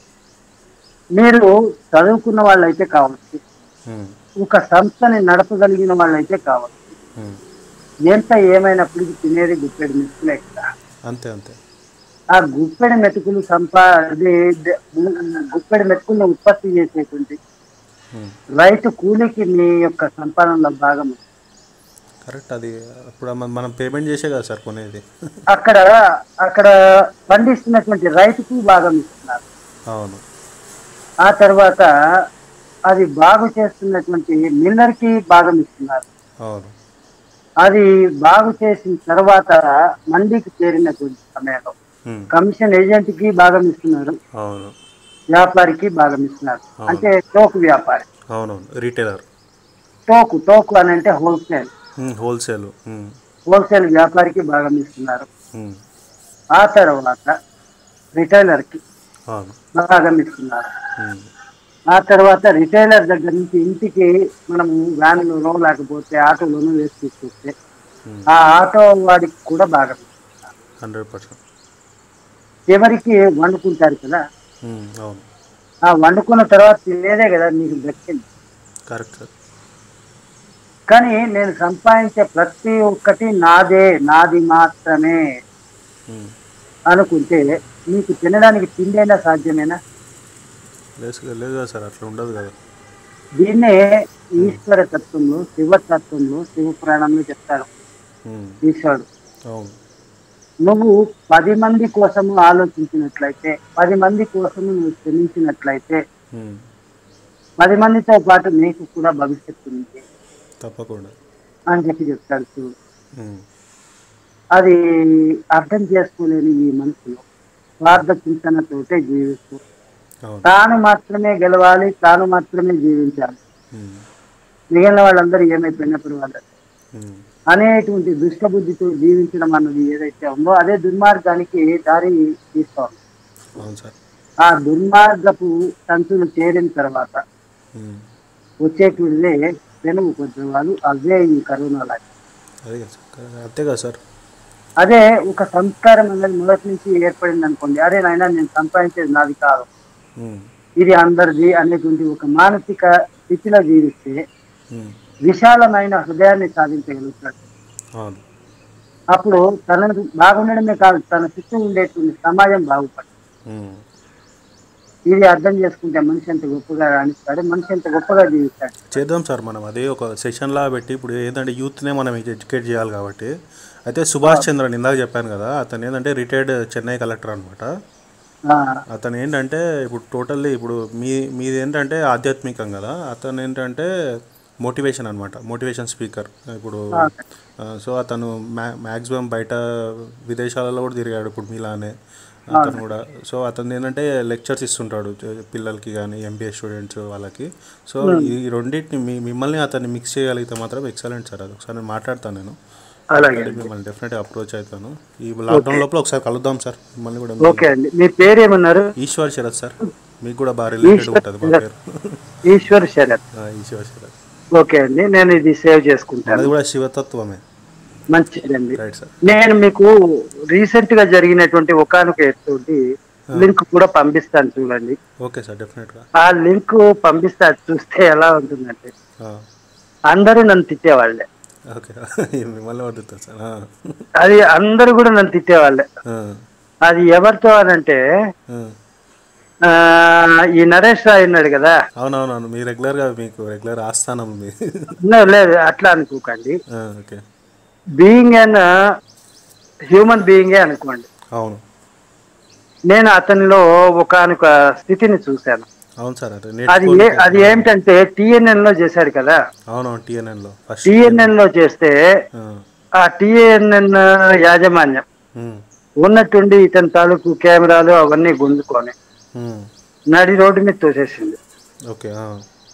Speaker 1: మీరు చదువుకున్న వాళ్ళైతే కావచ్చు
Speaker 2: ఉమ్,
Speaker 1: ఒక సంస్థని నడపగలిగిన వాళ్ళైతే కావచ్చు
Speaker 2: ఉమ్.
Speaker 1: ఎంత ఏమైనప్పటికీ తినేది గుప్పెడు మెతుకులే కదా
Speaker 2: అంతే అంతే
Speaker 1: ఆ గుప్పెడు మెతుకులు సంపా అది ద- గుప్పెడు మెతుకులను ఉత్పత్తి చేసేటువంటి
Speaker 2: ఉమ్.
Speaker 1: రైతు కూలికి మీ యొక్క సంపాదనలో భాగం
Speaker 2: కరెక్ట్ అది అప్పుడు మన- మనం పేమెంట్ చేసే కదా సార్ కొనేది
Speaker 1: అక్కడ అక్కడ పండిస్తున్నటువంటి రైతుకు భాగం ఇస్తున్నారు
Speaker 2: అవును
Speaker 1: ఆ తర్వాత అది బాగు చేస్తున్నటువంటి మిల్లర్ కి భాగం ఇస్తున్నారు
Speaker 2: అవును
Speaker 1: అది బాగు చేసిన తర్వాత మండికి చేరినటువంటి సమయంలో
Speaker 2: ఉమ్,
Speaker 1: కమిషన్ ఏజెంట్ కి భాగం ఇస్తున్నారు
Speaker 2: అవును
Speaker 1: వ్యాపారికి భాగం ఇస్తున్నారు అంటే టోకు వ్యాపారి
Speaker 2: అవునవును రీటైలర్
Speaker 1: టోకు టోకు అని అంటే హోల్సేల్
Speaker 2: హోల్సేల్ ఉమ్,
Speaker 1: హోల్సేల్ వ్యాపారికి భాగం ఇస్తున్నారు
Speaker 2: ఉమ్,
Speaker 1: ఆ తర్వాత రిటైలర్ కి
Speaker 2: అవును
Speaker 1: భాగం ఇస్తున్నారు
Speaker 2: ఉమ్,
Speaker 1: ఆ తర్వాత రిటైలర్ దగ్గర నుంచి ఇంటికి మనము వ్యాన్లోనో లేకపోతే ఆటోలోనో వేసి తీసుకొస్తే
Speaker 2: ఉమ్,
Speaker 1: ఆ ఆటో వాడికి కూడా భాగం ఇస్తున్నారు
Speaker 2: హండ్రెడ్ పర్సెంట్
Speaker 1: చివరికి వండుకుంటారు కదా
Speaker 2: ఉమ్, అవును
Speaker 1: ఆ వండుకున్న తర్వాత తినేదే కదా నీకు దక్కింది
Speaker 2: కరెక్ట్ సార్
Speaker 1: కానీ నేను సంపాదించే ప్రతి ఒక్కటి నాదే నాది మాత్రమే
Speaker 2: ఉమ్.
Speaker 1: అనుకుంటే నీకు తినడానికి తిండి అయినా సాధ్యమేనా
Speaker 2: లేదు లేదు కదా సార్ అట్లా ఉండదు కదా
Speaker 1: దీన్నే ఈశ్వర తత్వంలో శివతత్వంలో శివ పురాణంలో చెప్తాడు
Speaker 2: ఉమ్.
Speaker 1: ఈశ్వరుడు
Speaker 2: అవును
Speaker 1: నువ్వు పది మంది కోసము ఆలోచించినట్లయితే పది మంది కోసము నువ్వు శ్రమించినట్లయితే
Speaker 2: ఉమ్.
Speaker 1: పది మందితో పాటు నీకు కూడా భవిష్యత్తు ఉంది
Speaker 2: తప్పకుండా
Speaker 1: అని చెప్పి చెప్తాడు శివుడు
Speaker 2: ఉమ్.
Speaker 1: అది అర్థం చేసుకోలేని ఈ మనుషులు స్వార్థ చింతనతోటే జీవిస్తూ
Speaker 2: అవును
Speaker 1: తాను మాత్రమే గెలవాలి తాను మాత్రమే జీవించాలి
Speaker 2: ఉమ్.
Speaker 1: మిగిలిన వాళ్ళందరూ ఏమైపోయినప్పుడు వాళ్ళు
Speaker 2: ఉమ్.
Speaker 1: అనేటువంటి దుష్టబుద్ధితో జీవించడం అన్నది ఏదైతే ఉందో అదే దుర్మార్గానికి దారి తీస్తోంది
Speaker 2: అవును సార్
Speaker 1: ఆ దుర్మార్గపు తంతులు చేరిన తర్వాత
Speaker 2: ఉమ్.
Speaker 1: వచ్చేటువంటిదే పెను ఉపద్రవాలు అవే ఈ కరోనా లాంటి
Speaker 2: అదే కదా సార్ అంతే కదా సార్
Speaker 1: అదే ఒక సంస్కారం అనేది మొదటి నుంచి ఏర్పడింది అనుకోండి అరే నాయన నేను సంపాదించేది నాది కాదు
Speaker 2: ఉమ్.
Speaker 1: ఇది అందరిది అనేటువంటి ఒక మానసిక స్థితిలో జీవిస్తే
Speaker 2: ఉమ్.
Speaker 1: విశాలమైన హృదయాన్ని సాధించగలుగుతాడు
Speaker 2: అవును
Speaker 1: అప్పుడు తన బాగుండడమే కాదు తన చుట్టూ ఉండేటువంటి సమాజం బాగుపడు
Speaker 2: ఉమ్.
Speaker 1: ఇది అర్థం చేసుకుంటే మనిషి ఎంత గొప్పగా రాణిస్తాడు మనిషి ఎంత గొప్పగా జీవిస్తాడు
Speaker 2: చేద్దాం సార్ మనం అదే ఒక సెషన్ లా పెట్టి ఇప్పుడు ఏంటంటే యూత్నే మనం ఎడ్యుకేట్ చేయాలి కాబట్టి అయితే సుభాష్ చంద్రన్ ఇందాక చెప్పాను కదా అతను ఏంటంటే రిటైర్డ్ చెన్నై కలెక్టర్ అనమాట
Speaker 1: ఆ,
Speaker 2: అతను ఏంటంటే ఇప్పుడు టోటల్లీ ఇప్పుడు మీ మీది ఏంటంటే ఆధ్యాత్మికం కదా అతను ఏంటంటే మోటివేషన్ అనమాట మోటివేషన్ స్పీకర్ ఇప్పుడు ఆ, సో అతను మ్యా మ్యాక్సిమం బయట విదేశాలలో కూడా తిరిగాడు ఇప్పుడు మీలానే అతను కూడా సో అతను ఏంటంటే లెక్చర్స్ ఇస్తుంటాడు చ- పిల్లలకి కానీ ఎంబీఏ స్టూడెంట్స్ వాళ్ళకి సో ఈ రెండింటిని మీ మిమ్మల్ని అతన్ని మిక్స్ చేయగలిగితే మాత్రం ఎక్సలెంట్ సార్ అది ఒకసారి నేను మాట్లాడతాను నేను
Speaker 1: అలాగే
Speaker 2: అంటే మిమ్మల్ని డెఫినెట్గా అప్రోచ్ అవుతాను ఈ లాక్డౌన్ లోపల ఒకసారి కలుద్దాం సార్ మిమ్మల్ని కూడా
Speaker 1: ఓకే అండి మీ పేరు ఏమన్నారు
Speaker 2: ఈశ్వర్ శరత్ సార్ మీకు కూడా బాగా రిలేటెడ్ ఉంటుంది మా పేరు
Speaker 1: ఈశ్వర్ శరత్
Speaker 2: ఆ, ఈశ్వర్ శరత్
Speaker 1: ఓకే అండి నేను ఇది సేవ్ చేసుకుంటాను
Speaker 2: అది కూడా శివతత్వమే
Speaker 1: మంచిదండి
Speaker 2: రైట్ సార్
Speaker 1: నేను మీకు రీసెంట్ గా జరిగినటువంటి ఒకానొక ఎత్తుటి లింక్ కూడా పంపిస్తాను చూడండి
Speaker 2: ఓకే సార్ డెఫినెట్గా
Speaker 1: ఆ లింక్ పంపిస్తే అది చూస్తే ఎలా ఉంటుందంటే
Speaker 2: ఆ,
Speaker 1: అందరూ నన్ను తిట్టేవాళ్ళే
Speaker 2: ఓకే మిమ్మల్ని వదులుతాను సార్ ఆ,
Speaker 1: అది అందరూ కూడా నన్ను తిట్టేవాళ్ళే
Speaker 2: ఆ,
Speaker 1: అది ఎవరితో అనంటే
Speaker 2: ఆ.
Speaker 1: ఆ, ఈ నరేష్ రాయ్ ఉన్నాడు కదా
Speaker 2: అవునవునవును మీ రెగ్యులర్గా మీకు రెగ్యులర్ ఆస్థానం ఉంది
Speaker 1: No, లేదు అట్లా అనుకోకండి
Speaker 2: ఆ, ఓకే
Speaker 1: బీయింగ్ అన్ హ్యూమన్ బీయింగే అనుకోండి
Speaker 2: అవును
Speaker 1: నేను అతనిలో ఒకనొక స్థితిని చూశాను
Speaker 2: అవును సార్ అంటే
Speaker 1: అది
Speaker 2: నేర్చుకో
Speaker 1: ఏ- అది ఏమిటంటే టిఎన్ఎన్ లో చేశారు కదా
Speaker 2: అవునవును టీఎన్ఎన్లో ఫస్ట్
Speaker 1: టిఎన్ఎన్ లో చేస్తే ఆ టిఎన్ఎన్ యాజమాన్యం ఉన్నట్టుండి ఇతని తాలూకు కెమెరాలు అవన్నీ గుంజుకొని నడి రోడ్డు మీద తోసేసింది
Speaker 2: ఓకే ఆ.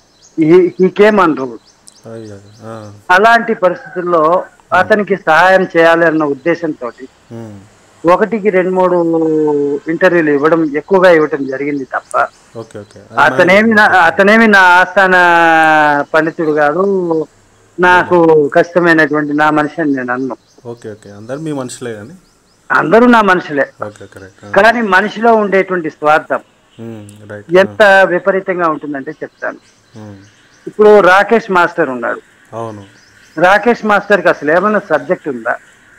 Speaker 1: ఈ కేమ్ అన్ రోడ్
Speaker 2: అయ్యో, ఆ.
Speaker 1: అలాంటి పరిస్థితుల్లో అతనికి సహాయం చేయాలి అన్న ఉద్దేశంతో
Speaker 2: ఉమ్.
Speaker 1: ఒకటికి రెండు మూడు ఇంటర్వ్యూలు ఇవ్వడం ఎక్కువగా ఇవ్వడం జరిగింది తప్ప
Speaker 2: ఓకే ఓకే
Speaker 1: అతనేమి నా అతనేమి నా ఆస్థాన పండితుడు కాదు నాకు కష్టమైనటువంటి నా మనిషి అని నేను అన్ను
Speaker 2: ఓకే ఓకే అందరు మీ మనుషులే కానీ
Speaker 1: అందరూ నా మనుషులే
Speaker 2: ఓకే కరెక్ట్
Speaker 1: కానీ మనిషిలో ఉండేటువంటి స్వార్థం
Speaker 2: రైట్
Speaker 1: ఎంత విపరీతంగా ఉంటుందంటే చెప్తాను
Speaker 2: ఉమ్.
Speaker 1: ఇప్పుడు రాకేష్ మాస్టర్ ఉన్నాడు
Speaker 2: అవును
Speaker 1: రాకేష్ మాస్టర్కి అసలు ఏమైనా సబ్జెక్ట్ ఉందా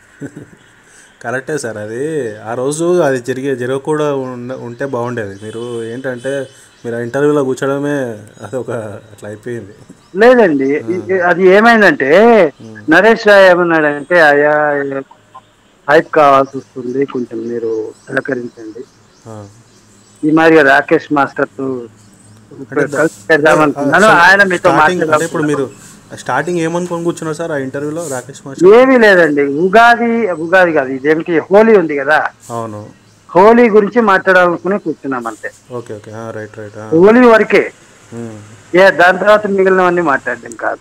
Speaker 2: కరెక్టే సార్ అది ఆ రోజు అది జరిగే జరగకుండా ఉండ- ఉంటే బాగుండేది మీరు ఏంటంటే మీరు ఆ ఇంటర్వ్యూలో కూర్చోడమే అది ఒక అట్లా అయిపోయింది
Speaker 1: లేదండి ఇ- అది ఏమైందంటే నరేష్ రాయ్ ఏమన్నాడంటే అయ్యా హైప్ కావాల్సి వస్తుంది కొంచెం మీరు సహకరించండి
Speaker 2: ఆ.
Speaker 1: ఈ మాదిరిగా రాకేష్ మాస్టర్ తో కలిసి పెడదామనుకున్నాను ఆయన మీతో
Speaker 2: స్టార్టింగ్ అంటే
Speaker 1: మాట్లాడారు
Speaker 2: ఇప్పుడు మీరు స్టార్టింగ్ ఏమనుకొని కూర్చున్నారు సార్ ఆ ఇంటర్వ్యూలో రాకేష్ మాస్టర్
Speaker 1: ఏమీ లేదండి ఉగాది ఉగాది కాదు ఇదేమిటి హోలీ ఉంది కదా
Speaker 2: అవును
Speaker 1: హోలీ గురించి మాట్లాడాలనుకుని కూర్చున్నాం అంతే
Speaker 2: okay okay right right
Speaker 1: holy వరకే ఏ దాని తర్వాత మిగిలినవన్నీ మాట్లాడడం కాదు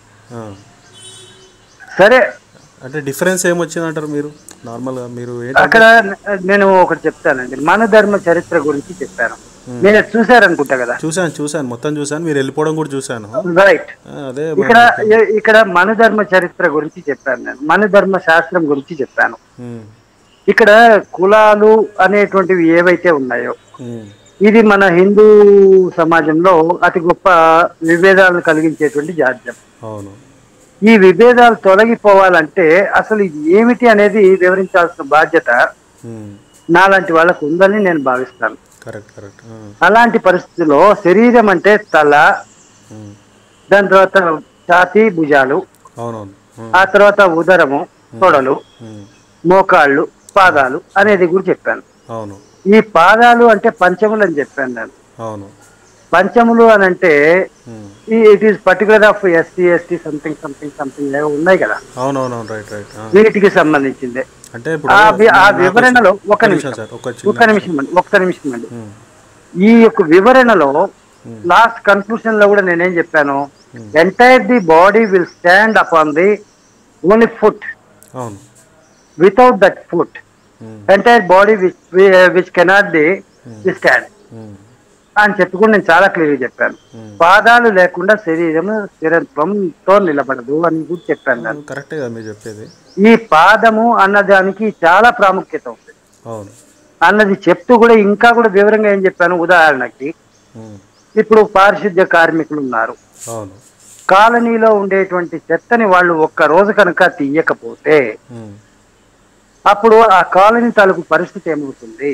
Speaker 1: సరే
Speaker 2: అంటే డిఫరెన్స్ ఏమొచ్చిందంటారు మీరు నార్మల్గా మీరు ఏంటంటే
Speaker 1: అక్కడ న- నేను ఒకటి చెప్తానండి మన ధర్మ చరిత్ర గురించి చెప్పాను మీరు చూసారనుకుంటా కదా
Speaker 2: చూశాను చూశాను మొత్తం చూశాను మీరు వెళ్ళిపోవడం కూడా చూశాను
Speaker 1: రైట్
Speaker 2: ఆ, అదే
Speaker 1: ఇక్కడ ఇ- ఇక్కడ మన ధర్మ చరిత్ర గురించి చెప్పాను నేను మన ధర్మ శాస్త్రం గురించి చెప్పాను
Speaker 2: ఉమ్,
Speaker 1: ఇక్కడ కులాలు అనేటువంటివి ఏవైతే ఉన్నాయో
Speaker 2: ఉమ్,
Speaker 1: ఇది మన హిందూ సమాజంలో అతి గొప్ప విభేదాలను కలిగించేటువంటి జాడ్యం
Speaker 2: అవును
Speaker 1: ఈ విభేదాలు తొలగిపోవాలంటే అసలు ఇది ఏమిటి అనేది వివరించాల్సిన బాధ్యత నాలాంటి వాళ్ళకు ఉందని నేను భావిస్తాను
Speaker 2: కరెక్ట్ కరెక్ట్
Speaker 1: అలాంటి పరిస్థితిలో శరీరం అంటే తల దాని తర్వాత ఛాతీ భుజాలు
Speaker 2: అవునవును ఉమ్,
Speaker 1: ఆ తర్వాత ఉదరము తొడలు
Speaker 2: ఉమ్,
Speaker 1: మోకాళ్ళు పాదాలు అనేది కూడా చెప్పాను
Speaker 2: అవును
Speaker 1: ఈ పాదాలు అంటే పంచములు అని చెప్పాను నేను
Speaker 2: అవును
Speaker 1: పంచములు అని అంటే
Speaker 2: um,
Speaker 1: it is particular of ST ST something something something ఉన్నాయి కదా
Speaker 2: అవునవునవును రైట్ రైట్ ఆ.
Speaker 1: వీటికి సంబంధించిందే
Speaker 2: అంటే ఇప్పుడు
Speaker 1: ఆ వి- ఆ
Speaker 2: నాకు
Speaker 1: వివరణలో ఒక
Speaker 2: ఒక్క
Speaker 1: నిమిషం
Speaker 2: సార్ ఒక
Speaker 1: ఒక్క
Speaker 2: చిన్న
Speaker 1: నిమిషం అండి ఒక్క నిమిషం అండి
Speaker 2: ఉమ్,
Speaker 1: ఈ యొక్క వివరణలో లాస్ట్ కన్క్లూషన్ లో కూడా నేనేం చెప్పాను entire the body will stand upon the only foot
Speaker 2: అవును
Speaker 1: without that foot
Speaker 2: um,
Speaker 1: entire body which which cannot the stand
Speaker 2: um,
Speaker 1: అని చెప్పి కూడా నేను చాలా క్లియర్ చెప్పాను
Speaker 2: ఉమ్.
Speaker 1: పాదాలు లేకుండా శరీరం స్థిరత్వంతో నిలబడదు అని కూడా చెప్పాను నేను
Speaker 2: కరెక్టే కదా మీరు చెప్పేది
Speaker 1: ఈ పాదము అన్నదానికి చాలా ప్రాముఖ్యత ఉంది
Speaker 2: అవును
Speaker 1: అన్నది చెప్తూ కూడా ఇంకా కూడా వివరంగా ఏం చెప్పాను ఉదాహరణకి
Speaker 2: ఉమ్,
Speaker 1: ఇప్పుడు పారిశుద్ధ్య కార్మికులు ఉన్నారు
Speaker 2: అవును
Speaker 1: కాలనీలో ఉండేటువంటి చెత్తని వాళ్ళు ఒక్క రోజు కనుక తీయకపోతే
Speaker 2: ఉమ్,
Speaker 1: అప్పుడు ఆ కాలనీ తాలూకు పరిస్థితి ఏమవుతుంది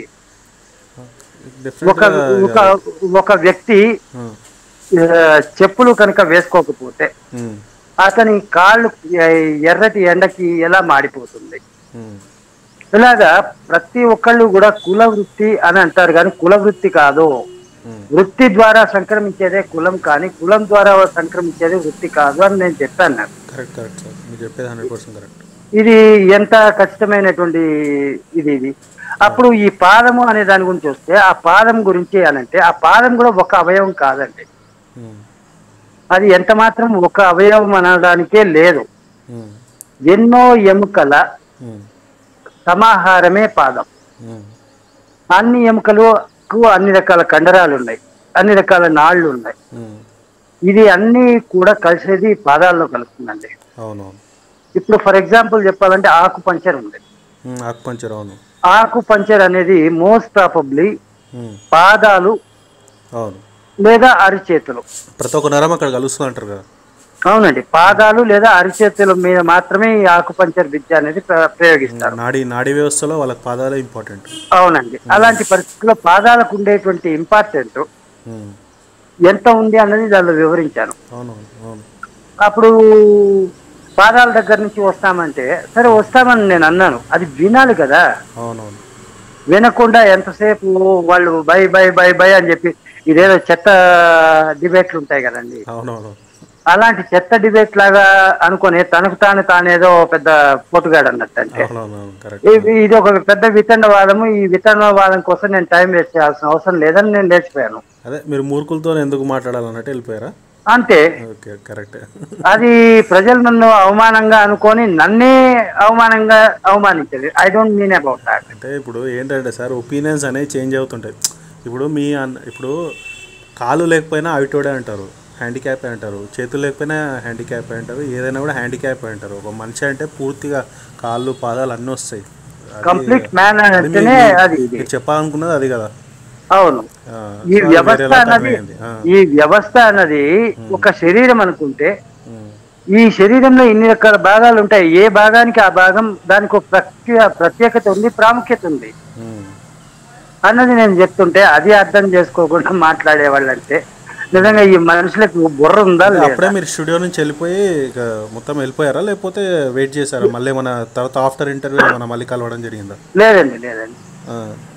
Speaker 1: ఒక
Speaker 2: Definitely
Speaker 1: ఒక ఒక వ్యక్తి
Speaker 2: ఉమ్,
Speaker 1: ఆ, చెప్పులు కనుక వేసుకోకపోతే
Speaker 2: ఉమ్,
Speaker 1: అతని కాళ్ళు ఎ- ఎర్రటి ఎండకి ఎలా మాడిపోతుంది
Speaker 2: ఉమ్,
Speaker 1: ఇలాగా ప్రతి ఒక్కళ్ళు కూడా కుల వృత్తి అని అంటారు కానీ కుల వృత్తి కాదు
Speaker 2: ఉమ్,
Speaker 1: వృత్తి ద్వారా సంక్రమించేదే కులం కానీ కులం ద్వారా సంక్రమించేదే వృత్తి కాదు అని నేను చెప్పాను నాకు
Speaker 2: కరెక్ట్ కరెక్ట్ సార్ మీరు చెప్పేది హండ్రెడ్ పర్సెంట్ కరెక్ట్
Speaker 1: ఇది ఎంత ఖచ్చితమైనటువంటి ఇది ఇది అప్పుడు ఈ పాదము అనే దాని గురించి వస్తే ఆ పాదం గురించి అనంటే ఆ పాదం కూడా ఒక అవయవం కాదండి
Speaker 2: ఉమ్,
Speaker 1: అది ఎంత మాత్రం ఒక అవయవం అనడానికే లేదు
Speaker 2: ఉమ్,
Speaker 1: ఎన్నో ఎముకల
Speaker 2: ఉమ్,
Speaker 1: సమాహారమే పాదం
Speaker 2: ఉమ్,
Speaker 1: అన్ని ఎముకలకు అన్ని రకాల కండరాలు ఉన్నాయి అన్ని రకాల నాళ్లు ఉన్నాయి
Speaker 2: ఉమ్,
Speaker 1: ఇది అన్ని కూడా కలిసేది పాదాల్లో కలుస్తుందండి
Speaker 2: అవునవును
Speaker 1: ఇప్పుడు ఫర్ ఎగ్జాంపుల్ చెప్పాలంటే ఆకు పంచర్ ఉంది
Speaker 2: ఉమ్, ఆకుపంచర్ అవును
Speaker 1: ఆకు పంచర్ అనేది మోస్ట్ ప్రాబబ్లీ
Speaker 2: ఉమ్,
Speaker 1: పాదాలు
Speaker 2: అవును
Speaker 1: లేదా అరిచేతులు
Speaker 2: ప్రతి ఒక్క నరం అక్కడ కలుస్తుంది అంటారు కదా
Speaker 1: అవునండి పాదాలు లేదా అరిచేతుల మీద మాత్రమే ఈ ఆకు పంచర్ విద్య అనేది ప్ర- ప్రయోగిస్తారు
Speaker 2: నాడీ నాడీ వ్యవస్థలో వాళ్ళకి పాదాలే ఇంపార్టెంట్
Speaker 1: అవునండి అలాంటి పరిస్థితుల్లో పాదాలకు ఉండేటువంటి ఇంపార్టెంట్
Speaker 2: ఉమ్,
Speaker 1: ఎంత ఉంది అన్నది దానిలో వివరించాను
Speaker 2: అవునవును అవును
Speaker 1: అప్పుడు పాదాల దగ్గర నుంచి వస్తామంటే సరే వస్తామని నేను అన్నాను అది వినాలి కదా
Speaker 2: అవునవును
Speaker 1: వినకుండా ఎంతసేపు వాళ్ళు బై బై బై బై అని చెప్పి ఇదేదో చెత్త డిబేట్లు ఉంటాయి కదండి
Speaker 2: అవునవును
Speaker 1: అలాంటి చెత్త డిబేట్ లాగా అనుకొని తనకు తాను తానేదో పెద్ద పోటుగాడు అన్నట్టు అంటే
Speaker 2: అవునవును కరెక్ట్
Speaker 1: ఇది ఇది ఒక పెద్ద వితండవాదము ఈ వితండవాదం కోసం నేను టైం వేస్ట్ చేయాల్సిన అవసరం లేదని నేను లేచిపోయాను
Speaker 2: అదే మీరు మూర్ఖులతో ఎందుకు మాట్లాడాలన్నట్టు వెళ్ళిపోయారా
Speaker 1: అంతే
Speaker 2: ఓకే కరెక్ట్
Speaker 1: అది ప్రజలు నన్ను అవమానంగా అనుకొని నన్నే అవమానంగా అవమానించదు I don't mean about that
Speaker 2: అంటే ఇప్పుడు ఏంటంటే సార్ ఒపీనియన్స్ అనేవి చేంజ్ అవుతుంటాయి ఇప్పుడు మీ అన్న ఇప్పుడు కాలు లేకపోయినా అవిటోడే అంటారు హ్యాండిక్యాప్ అంటారు చేతులు లేకపోయినా హ్యాండిక్యాప్ అంటారు ఏదైనా కూడా హ్యాండిక్యాప్ అంటారు ఒక మనిషి అంటే పూర్తిగా కాళ్ళు పాదాలు అన్నీ వస్తాయి అది-
Speaker 1: కంప్లీట్ మ్యాన్
Speaker 2: అది
Speaker 1: అంటేనే
Speaker 2: మీ-
Speaker 1: అది ఇది
Speaker 2: మీరు చెప్పాలనుకున్నది అది కదా
Speaker 1: అవును
Speaker 2: ఆ,
Speaker 1: ఈ
Speaker 2: సో అది
Speaker 1: వ్యవస్థ
Speaker 2: వేరేలా
Speaker 1: అన్నది
Speaker 2: అర్థమైంది. ఆ,
Speaker 1: ఈ వ్యవస్థ అన్నది ఒక శరీరం అనుకుంటే
Speaker 2: ఉమ్,
Speaker 1: ఈ శరీరంలో ఇన్ని రకాల భాగాలు ఉంటాయి ఏ భాగానికి ఆ భాగం దానికి ఒక ప్రత్యేక ప్రత్యేకత ఉంది ప్రాముఖ్యత ఉంది
Speaker 2: ఉమ్,
Speaker 1: అన్నది నేను చెప్తుంటే అది అర్థం చేసుకోకుండా మాట్లాడే వాళ్ళంటే నిజంగా ఈ మనుషులకు బుర్ర ఉందా లేదా
Speaker 2: అప్పుడే మీరు స్టూడియో నుంచి వెళ్ళిపోయి ఇక మొత్తం వెళ్ళిపోయారా లేకపోతే వెయిట్ చేశారా మళ్ళీ మన తర్వాత ఆఫ్టర్ ఇంటర్వ్యూ మన మళ్ళీ కలవడం జరిగిందా
Speaker 1: లేదండి లేదండి
Speaker 2: ఆ,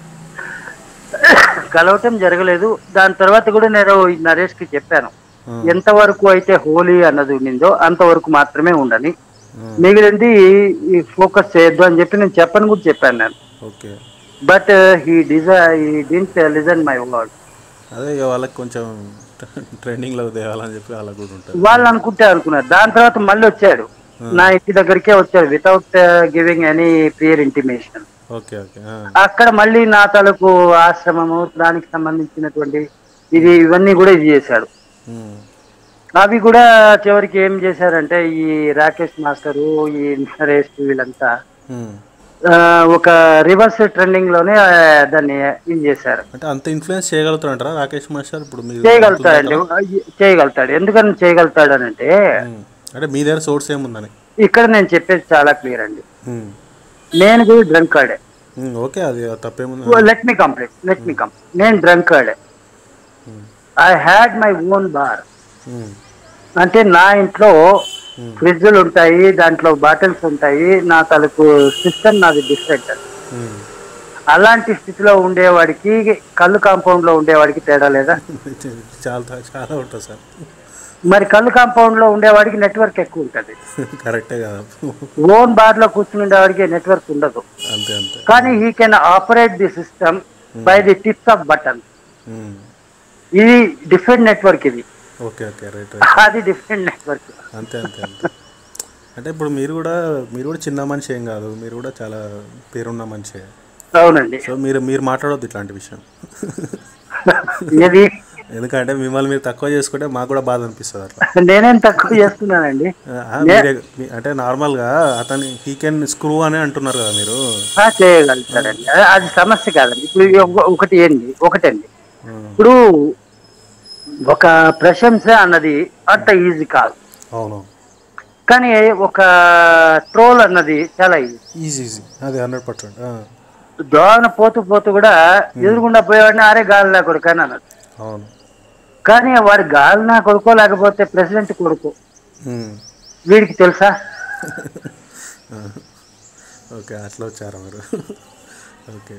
Speaker 1: కలవటం జరగలేదు దాని తర్వాత కూడా నేను ఈ నరేష్ కి చెప్పాను
Speaker 2: ఆ,
Speaker 1: ఎంతవరకు అయితే హోలీ అన్నది ఉండిందో అంతవరకు మాత్రమే ఉండని
Speaker 2: ఆ,
Speaker 1: మిగిలింది ఫోకస్ చేయొద్దు అని చెప్పి నేను చెప్పని కూడా చెప్పాను నేను
Speaker 2: ఓకే
Speaker 1: బట్ హీ డిజై he didn't listen my word
Speaker 2: అదే ఇక వాళ్ళకి కొంచెం ట్రెండింగ్లో తేవాలని చెప్పి వాళ్ళకి కూడా ఉంటుంది
Speaker 1: వాళ్ళు అనుకుంటే అనుకున్నారు దాని తర్వాత మళ్ళీ వచ్చాడు నా ఇంటి దగ్గరికే వచ్చాడు without giving any clear intimation
Speaker 2: okay okay ఆ,
Speaker 1: అక్కడ మళ్ళీ నా తలకు ఆశ్రమము దానికి సంబంధించినటువంటి ఇది ఇవన్నీ కూడా ఇది చేశాడు
Speaker 2: ఉమ్,
Speaker 1: అవి కూడా చివరికి ఏం చేశారంటే ఈ రాకేష్ మాస్టరు ఈ నరేష్ వీళ్ళంతా
Speaker 2: ఉమ్,
Speaker 1: ఆ, ఒక రివర్స్ ట్రెండింగ్ లోనే ఆ, దాన్ని ఇది చేశారు
Speaker 2: అంటే అంత ఇన్ఫ్లుయెన్స్ చేయగలుగుతారంటారా రాకేష్ మాస్టర్ ఇప్పుడు మీరు
Speaker 1: చేయగలుగుతాడండి చేయగలుగుతాడు ఎందుకని చేయగలుగుతాడు అని అంటే
Speaker 2: ఉమ్. అంటే మీ దగ్గర సోర్స్ ఏముందని
Speaker 1: ఇక్కడ నేను చెప్పేది చాలా క్లియర్ అండి
Speaker 2: ఉమ్.
Speaker 1: నేను కూడా డ్రంక్ ఆడే
Speaker 2: ఉమ్, ఓకే అది తప్పేముంది
Speaker 1: let me complete let me complete నేను డ్రంక్ ఆడే I had my own bar
Speaker 2: um.
Speaker 1: అంటే నా ఇంట్లో ఫ్రిడ్జ్లు ఉంటాయి దాంట్లో బాటిల్స్ ఉంటాయి నా తలకు సిస్టమ్ నాది డిఫరెంట్
Speaker 2: ఉమ్.
Speaker 1: అలాంటి స్థితిలో ఉండేవాడికి కళ్ళు కాంపౌండ్ లో ఉండేవాడికి తేడా లేదా
Speaker 2: చాలా చాలా ఉంటుంది సార్
Speaker 1: మరి కళ్ళు కాంపౌండ్ లో ఉండేవాడికి నెట్వర్క్ ఎక్కువ ఉంటుంది
Speaker 2: కరెక్టే కదా
Speaker 1: ఓన్ బార్ లో కూర్చుని ఉండేవాడికి నెట్వర్క్ ఉండదు
Speaker 2: అంతే అంతే
Speaker 1: కానీ he can operate the system by the tips of button
Speaker 2: um.
Speaker 1: ఇది డిఫరెంట్ నెట్వర్క్ ఇది
Speaker 2: ఓకే ఓకే రైట్ రైట్
Speaker 1: అది డిఫరెంట్ నెట్వర్క్
Speaker 2: అంతే అంతే అంతే అంటే ఇప్పుడు మీరు కూడా మీరు కూడా చిన్న మనిషి ఏం కాదు మీరు కూడా చాలా పేరున్న మనిషే
Speaker 1: అవునండి
Speaker 2: సో మీరు మీరు మాట్లాడొద్దు ఇట్లాంటి విషయం
Speaker 1: ఇది
Speaker 2: ఎందుకంటే మిమ్మల్ని మీరు తక్కువ చేసుకుంటే మాకు కూడా బాధ అనిపిస్తుంది అట్లా
Speaker 1: నేనేం తక్కువ చేస్తున్నానండి
Speaker 2: ఆ, మీరే మీ- అంటే నార్మల్గా అతని హీ కెన్ స్క్రూ అని అంటున్నారు కదా మీరు
Speaker 1: ఆ, చేయగలుగుతారండి అ- అది సమస్య కాదండి ఇప్పుడు ఇది ఒక- ఒకటి ఏంటి ఒకటండి
Speaker 2: ఉమ్,
Speaker 1: ఇప్పుడు ఒక ప్రశంస అన్నది అంత ఈజీ కాదు
Speaker 2: అవును
Speaker 1: కానీ ఒక ట్రోల్ అన్నది చాలా ఈజీ
Speaker 2: ఈజీ ఈజీ అది హండ్రెడ్ పర్సెంట్
Speaker 1: దోవన పోతూ పోతూ కూడా ఎదురుగుండా పోయేవాడిని ఆరే గాలి నా కొడుకు అని అన్నది
Speaker 2: అవును
Speaker 1: కానీ వాడు గాలి నా కొడుకో లేకపోతే ప్రెసిడెంట్ కొడుకు
Speaker 2: ఉమ్.
Speaker 1: వీడికి తెలుసా
Speaker 2: ఓకే అట్లా వచ్చారా మీరు ఓకే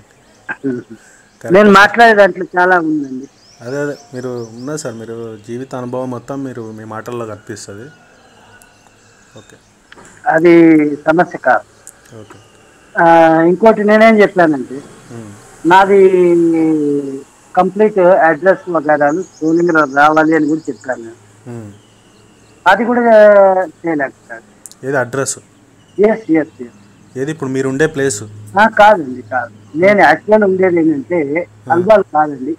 Speaker 1: నేను మాట్లాడే దాంట్లో చాలా ఉందండి
Speaker 2: అదే అదే మీరు ఉన్నారు సార్ మీరు జీవిత అనుభవం మొత్తం మీరు మీ మాటల్లో కనిపిస్తుంది ఓకే
Speaker 1: అది సమస్య కాదు
Speaker 2: ఓకే
Speaker 1: ఆ, ఇంకోటి నేనేం చెప్పానంటే
Speaker 2: ఉమ్,
Speaker 1: నాది కంప్లీట్ అడ్రస్ వగేరాలు సోనింగ్ రావాలి అని కూడా చెప్పాను నేను
Speaker 2: ఉమ్.
Speaker 1: అది కూడా చేయలేకపోయాను
Speaker 2: ఏది అడ్రస్
Speaker 1: ఎస్ ఎస్ ఎస్
Speaker 2: ఏది ఇప్పుడు మీరు ఉండే ప్లేస్
Speaker 1: కాదండి కాదు నేను యాక్చువల్ ఉండేది ఏంటంటే అల్వాల్ కాదండి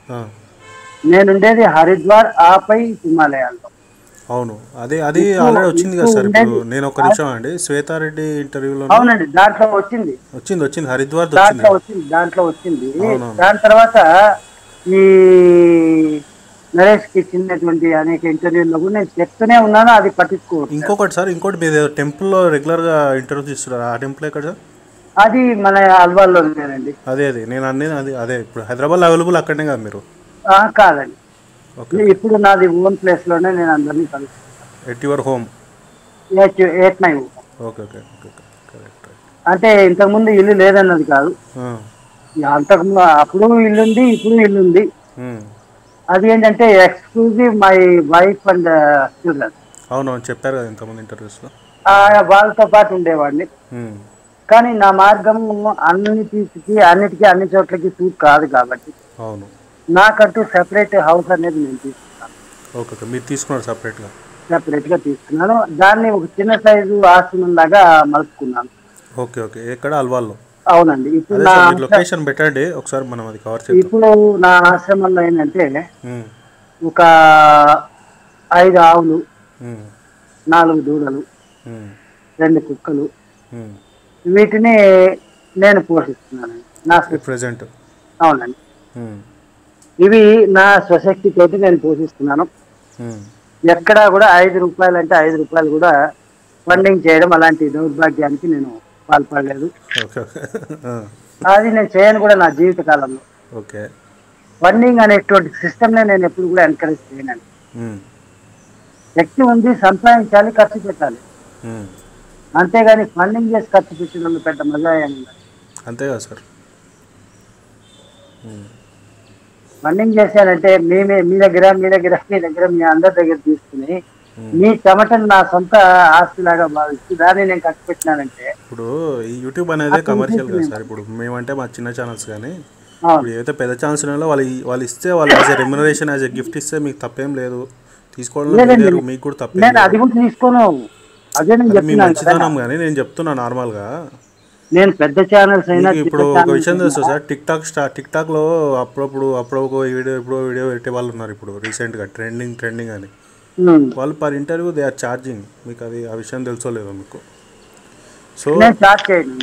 Speaker 1: నేను ఉండేది హరిద్వార్ ఆపై హిమాలయాల్లో
Speaker 2: అవును అదే అది ఆల్రెడీ వచ్చింది కదా సార్ ఇప్పుడు నేను ఒక నిమిషం అండి శ్వేతారెడ్డి ఇంటర్వ్యూలో
Speaker 1: అవునండి దాంట్లో వచ్చింది
Speaker 2: వచ్చింది వచ్చింది హరిద్వార్
Speaker 1: దాంట్లో
Speaker 2: వచ్చింది
Speaker 1: వచ్చింది దాంట్లో వచ్చింది
Speaker 2: అవునవును.
Speaker 1: దాని తర్వాత ఈ నరేష్ కి ఇచ్చినటువంటి అనేక ఇంటర్వ్యూల్లో కూడా నేను చెప్తూనే ఉన్నాను అది పట్టించుకోవచ్చు
Speaker 2: ఇంకొకటి సార్ ఇంకోటి మీరు టెంపుల్లో రెగ్యులర్గా ఇంటర్వ్యూ తీస్తున్నారు ఆ టెంపుల్ ఎక్కడ సార్
Speaker 1: అది మన అల్వాల్లో ఉండేనండి
Speaker 2: అదే అదే నేను అన్నీ అది అదే ఇప్పుడు హైదరాబాద్ అవైలబుల్ అక్కడనే కదా మీరు
Speaker 1: ఆ, కాదండి
Speaker 2: ఓకే
Speaker 1: ఇప్పుడు నాది ఓన్ ప్లేస్ లోనే నేను అందరినీ కలుస్తాను
Speaker 2: at your home
Speaker 1: eight nine
Speaker 2: okay okay okay correct right
Speaker 1: అంటే ఇంతకుముందు ఇల్లు లేదన్నది కాదు అంతకు ము- అప్పుడు ఇల్లుంది ఇప్పుడు ఇల్లుంది అది ఏంటంటే exclusive my wife and children
Speaker 2: అవునవును చెప్పారు కదా ఇంతకుముందు ఇంటర్వ్యూస్లో
Speaker 1: వాళ్ళతో పాటు ఉండేవాడిని కానీ నా మార్గం అన్నిటికి అన్నిటికీ అన్ని చోట్లకి సూట్ కాదు కాబట్టి
Speaker 2: అవును
Speaker 1: నాకంటూ సెపరేట్ హౌస్ అనేది నేను తీసుకున్నాను
Speaker 2: ఓకే ఓకే మీరు తీసుకున్నారు సపరేట్గా
Speaker 1: సెపరేట్ గా తీసుకున్నాను దాన్ని ఒక చిన్న సైజు ఆశ్రమం లాగా మలుపుకున్నాను
Speaker 2: ఓకే ఓకే ఎక్కడ అల్వాల్లో
Speaker 1: అవునండి ఇప్పుడు
Speaker 2: అదే
Speaker 1: నా
Speaker 2: సార్ మీరు లొకేషన్ పెట్టండి ఒకసారి మనం అది కవర్ చేద్దాం
Speaker 1: ఇప్పుడు నా ఆశ్రమంలో ఏంటంటే
Speaker 2: ఉమ్,
Speaker 1: ఒక ఐదు ఆవులు
Speaker 2: ఉమ్,
Speaker 1: నాలుగు దూడలు
Speaker 2: ఉమ్,
Speaker 1: రెండు కుక్కలు
Speaker 2: ఉమ్.
Speaker 1: వీటిని నేను పోషిస్తున్నానండి నా స్వ-
Speaker 2: ప్రెజెంట్
Speaker 1: అవునండి
Speaker 2: ఉమ్,
Speaker 1: ఇవి నా స్వశక్తి తోటి నేను పోషిస్తున్నాను
Speaker 2: ఉమ్.
Speaker 1: ఎక్కడా కూడా ఐదు రూపాయలు అంటే ఐదు రూపాయలు కూడా ఫండింగ్ చేయడం అలాంటి దౌర్భాగ్యానికి నేను పాల్పడలేదు
Speaker 2: ఓకే ఓకే ఆ,
Speaker 1: అది నేను చేయను కూడా నా జీవిత కాలంలో
Speaker 2: ఓకే
Speaker 1: ఫండింగ్ అనేటువంటి సిస్టమ్నే నేను ఎప్పుడు కూడా ఎంకరేజ్ చేయనండి
Speaker 2: ఉమ్,
Speaker 1: శక్తి ఉంది సంపాదించాలి ఖర్చు పెట్టాలి
Speaker 2: ఉమ్.
Speaker 1: అంతేగాని ఫండింగ్ చేసి ఖర్చు పెట్టడం పెద్ద మజా ఏమి ఉండదు.
Speaker 2: అంతే కదా సార్ ఉమ్,
Speaker 1: ఫండింగ్ చేశానంటే మీ మీ- మీ దగ్గర మీ దగ్గర మీ దగ్గర మీ అందరి దగ్గర తీసుకుని మీ చెమటను నా సొంత ఆస్తిలాగా భావిస్తూ దాన్ని నేను ఖర్చు పెట్టినానంటే
Speaker 2: ఇప్పుడు ఈ యూట్యూబ్ అనేది కమర్షియల్ కదా సార్ ఇప్పుడు మేమంటే మా చిన్న ఛానల్స్ కానీ
Speaker 1: అవును
Speaker 2: ఇప్పుడు ఏదైతే పెద్ద ఛానల్స్ ఉన్నాయో వాళ్ళు ఈ- వాళ్ళు ఇస్తే వాళ్ళు as a remuneration as a gift ఇస్తే మీకు తప్పేం లేదు తీసుకోవడంలో
Speaker 1: లేదండి.
Speaker 2: మీరు- మీకు కూడా తప్పేం
Speaker 1: నేను
Speaker 2: లేదు
Speaker 1: అది కూడా తీసుకోను అదే నేను
Speaker 2: అది మీ
Speaker 1: చెప్తున్నాను కదా.
Speaker 2: మంచితనం కానీ నేను చెప్తున్నా నార్మల్గా
Speaker 1: నేను పెద్ద ఛానల్స్ అయినా
Speaker 2: మీకు ఇప్పుడు
Speaker 1: చిన్న
Speaker 2: ఒక
Speaker 1: channels
Speaker 2: విషయం
Speaker 1: అయినా-
Speaker 2: తెలుసు సార్ టిక్ టాక్ స్టా టిక్ టాక్లో అప్పుడప్పుడు అప్పుడొక వీడియో ఇప్పుడు వీడియో పెట్టే వాళ్ళు ఉన్నారు ఇప్పుడు రీసెంట్గా ట్రెండింగ్ ట్రెండింగ్ అని
Speaker 1: ఉమ్.
Speaker 2: వాళ్ళు per interview they are charging మీకు అది ఆ విషయం తెలుసో లేదో మీకు సో
Speaker 1: నేను చార్జ్ చేయను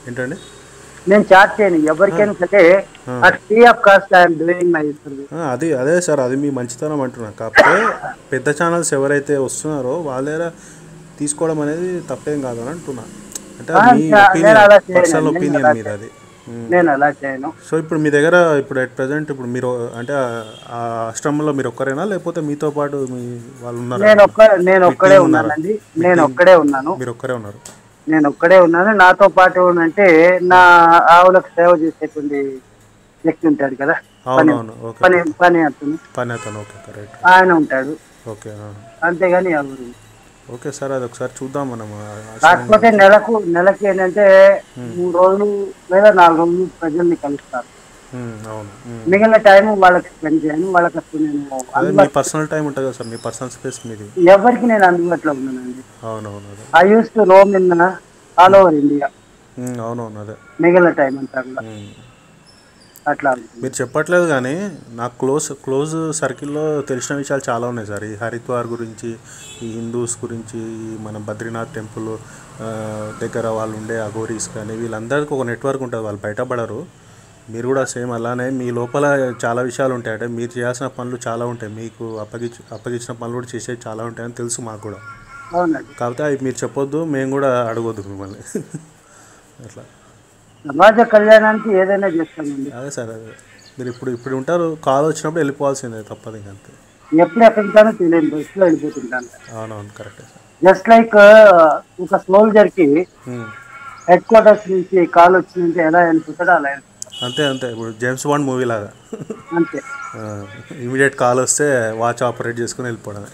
Speaker 2: ఏంటండి
Speaker 1: నేను చార్జ్ చేయను ఎవరికైనా సరే at free of cost I'm doing my service
Speaker 2: ఆ, అది అదే సార్ అది మీ మంచితనం అంటున్నా కాకపోతే పెద్ద ఛానల్స్ ఎవరైతే వస్తున్నారో వాళ్ళ దగ్గర తీసుకోవడం అనేది తప్పేం కాదు అని అంటున్నా అంటే అది మీ
Speaker 1: ఆ, నేను అలా
Speaker 2: ఒపీనియన్
Speaker 1: చేయను.
Speaker 2: పర్సనల్
Speaker 1: నేను
Speaker 2: ఒపీనియన్
Speaker 1: అలా
Speaker 2: మీద అది ఉమ్.
Speaker 1: నేను అలా చేయను
Speaker 2: సో ఇప్పుడు మీ దగ్గర ఇప్పుడు ఎట్ ప్రజెంట్ ఇప్పుడు మీరు అంటే ఆ- ఆ ఆశ్రమంలో మీరు ఒక్కరేనా లేకపోతే మీతో పాటు మీ వాళ్ళు ఉన్నారా
Speaker 1: నేను ఒక్క నేను ఒక్కడే
Speaker 2: team ఉన్నారా?
Speaker 1: ఉన్నానండి నేను ఒక్కడే ఉన్నాను
Speaker 2: మీరు ఒక్కరే ఉన్నారు
Speaker 1: నేను ఒక్కడే ఉన్నాను నాతో పాటు అంటే నా ఆవులకు సేవ చేసేటువంటి వ్యక్తి ఉంటాడు కదా
Speaker 2: అవునవును ఓకే
Speaker 1: పని పని అతను
Speaker 2: పని అతను ఓకే రైట్
Speaker 1: ఆయన ఉంటాడు
Speaker 2: ఓకే ఆ.
Speaker 1: అంతేగాని ఎవరు
Speaker 2: ఓకే సార్ అది ఒకసారి చూద్దాం మనం ఆ ఆశ్రమం.
Speaker 1: కాకపోతే నెలకు నెలకి ఏంటంటే మూడు రోజులు లేదా నాలుగు రోజులు ప్రజల్ని కలుస్తారు
Speaker 2: ఉమ్, అవును ఉమ్.
Speaker 1: మిగిలిన టైం వాళ్ళకి స్పెండ్ చేయను వాళ్ళకి అసలు నేను
Speaker 2: అదే మీ పర్సనల్ టైం ఉంటుంది కదా సార్ మీ పర్సనల్ స్పేస్ మీది
Speaker 1: ఎవరికి నేను అందుబాటులో ఉన్నానండి
Speaker 2: అవునవును అదే
Speaker 1: I use to roam in all over India
Speaker 2: um, అవునవును అదే
Speaker 1: మిగిలిన టైం అంతా కూడా
Speaker 2: ఉమ్.
Speaker 1: అట్లా ఉంటుంది.
Speaker 2: మీరు చెప్పట్లేదు కానీ నాకు క్లోజ్ క్లోజ్ సర్కిల్లో తెలిసిన విషయాలు చాలా ఉన్నాయి సార్ ఈ హరిద్వార్ గురించి ఈ హిందూస్ గురించి ఈ మన బద్రీనాథ్ టెంపుల్ ఆ, దగ్గర వాళ్ళు ఉండే అఘోరీస్ కానీ వీళ్ళందరికీ ఒక నెట్వర్క్ ఉంటుంది వాళ్ళు బయటపడరు మీరు కూడా సేమ్ అలానే మీ లోపల చాలా విషయాలు ఉంటాయి అంటే మీరు చేయాల్సిన పనులు చాలా ఉంటాయి మీకు అప్పగించి అప్పగించిన పనులు కూడా చేసేవి చాలా ఉంటాయని తెలుసు మాకు కూడా
Speaker 1: అవునండి
Speaker 2: కాకపోతే అవి మీరు చెప్పొద్దు మేము కూడా అడగొద్దు మిమ్మల్ని అట్లా
Speaker 1: సమాజ కళ్యాణానికి ఏదైనా చేస్తామండి
Speaker 2: అదే సార్ అదే మీరు ఇప్పుడు ఇప్పుడు ఉంటారు కాల్ వచ్చినప్పుడు వెళ్ళిపోవాల్సిందే తప్పదు ఇంక అంతే
Speaker 1: ఎప్పుడు ఎక్కడికి ఉంటానో తెలియదు బస్సులో వెళ్ళిపోతుంటాను
Speaker 2: అవునవును కరెక్టే సార్
Speaker 1: జస్ట్ లైక్ ఒక సోల్జర్ కి
Speaker 2: ఉమ్.
Speaker 1: హెడ్ క్వార్టర్స్ నుంచి కాల్ వచ్చిందంటే ఎలా వెళ్ళిపోతాడో అలా వెళ్ళిపోతాడు.
Speaker 2: అంతే అంతే ఇప్పుడు జేమ్స్ బాండ్ మూవీ లాగా
Speaker 1: అంతే
Speaker 2: ఇమీడియట్ కాల్ వస్తే వాచ్ ఆపరేట్ చేసుకుని వెళ్ళిపోవడమే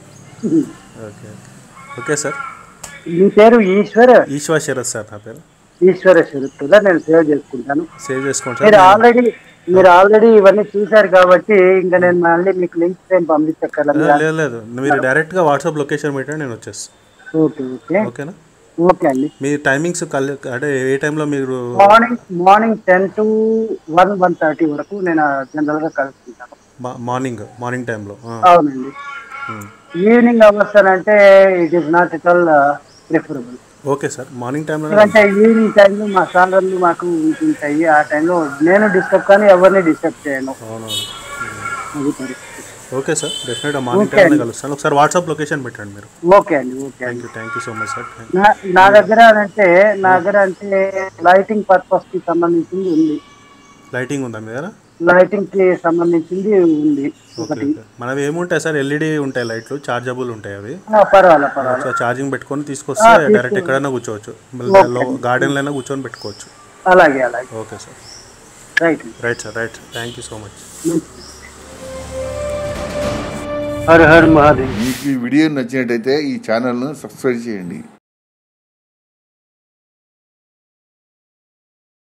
Speaker 2: ఓకే ఓకే సార్
Speaker 1: మీ పేరు ఈశ్వర్
Speaker 2: ఈశ్వర్ శరత్ సార్ నా పేరు
Speaker 1: ఈశ్వర శరత్తుగా నేను సేవ్ చేసుకుంటాను
Speaker 2: సేవ్ చేసుకోండి
Speaker 1: మీరు
Speaker 2: సార్
Speaker 1: ఆల్రెడీ మీరు ఆల్రెడీ ఇవన్నీ చూశారు కాబట్టి ఇంకా నేను మళ్ళీ మీకు లింక్స్ ఏం పంపించక్కర్లేదు
Speaker 2: లేదు లేదు మీరు డైరెక్ట్గా వాట్సాప్ లొకేషన్ పెట్టండి నేను వచ్చేస్తాను
Speaker 1: ఓకే ఓకే
Speaker 2: ఓకేనా
Speaker 1: ఓకే అండి
Speaker 2: మీ టైమింగ్స్ కల్ అంటే ఏ టైంలో మీరు
Speaker 1: morning morning ten to one one thirty వరకు నేను జనరల్ గా కలుసుకుంటాను
Speaker 2: మా- మార్నింగ్ మార్నింగ్ టైంలో ఆ.
Speaker 1: అవునండి
Speaker 2: ఉమ్.
Speaker 1: ఈవినింగ్ అవర్స్ అని అంటే it is not at all preferable
Speaker 2: okay sir morning టైంలో
Speaker 1: ఎందుకంటే ఈవినింగ్ టైంలో మా సాలర్లు మాకు ఉంటుంటాయి ఆ టైంలో నేను డిస్టర్బ్ కానీ ఎవరిని డిస్టర్బ్ చేయను
Speaker 2: అవునవును
Speaker 1: అది పరిస్థితి
Speaker 2: ఓకే సార్ డెఫినెట్గా మార్నింగ్ టైంలో కలుస్తాను ఒకసారి వాట్సాప్ లొకేషన్ పెట్టండి మీరు
Speaker 1: ఓకే అండి ఓకే అండి
Speaker 2: thank you thank you so much sir thank
Speaker 1: నా నా దగ్గర అంటే నా దగ్గర అంటే లైటింగ్ పర్పస్ కి సంబంధించింది ఉంది
Speaker 2: లైటింగ్ ఉందా మీ దగ్గర
Speaker 1: లైటింగ్ కి సంబంధించింది ఉంది
Speaker 2: ఓకే ఓకే మనవి ఏముంటాయి సార్ ఎల్ఈడి ఉంటాయి లైట్లు చార్జబుల్ ఉంటాయి అవి
Speaker 1: ఆ, పర్వాలేదు పర్వాలేదు
Speaker 2: సో ఛార్జింగ్ పెట్టుకొని తీసుకొస్తే డైరెక్ట్ ఎక్కడైనా కూర్చోవచ్చు గార్డెన్లో అయినా కూర్చొని పెట్టుకోవచ్చు
Speaker 1: అలాగే అలాగే
Speaker 2: okay sir
Speaker 1: right
Speaker 2: right sir right thank you so much
Speaker 1: Har her Mahadev
Speaker 3: మీకు ఈ వీడియో నచ్చినట్టయితే ఈ ఛానల్ను సబ్స్క్రైబ్ చేయండి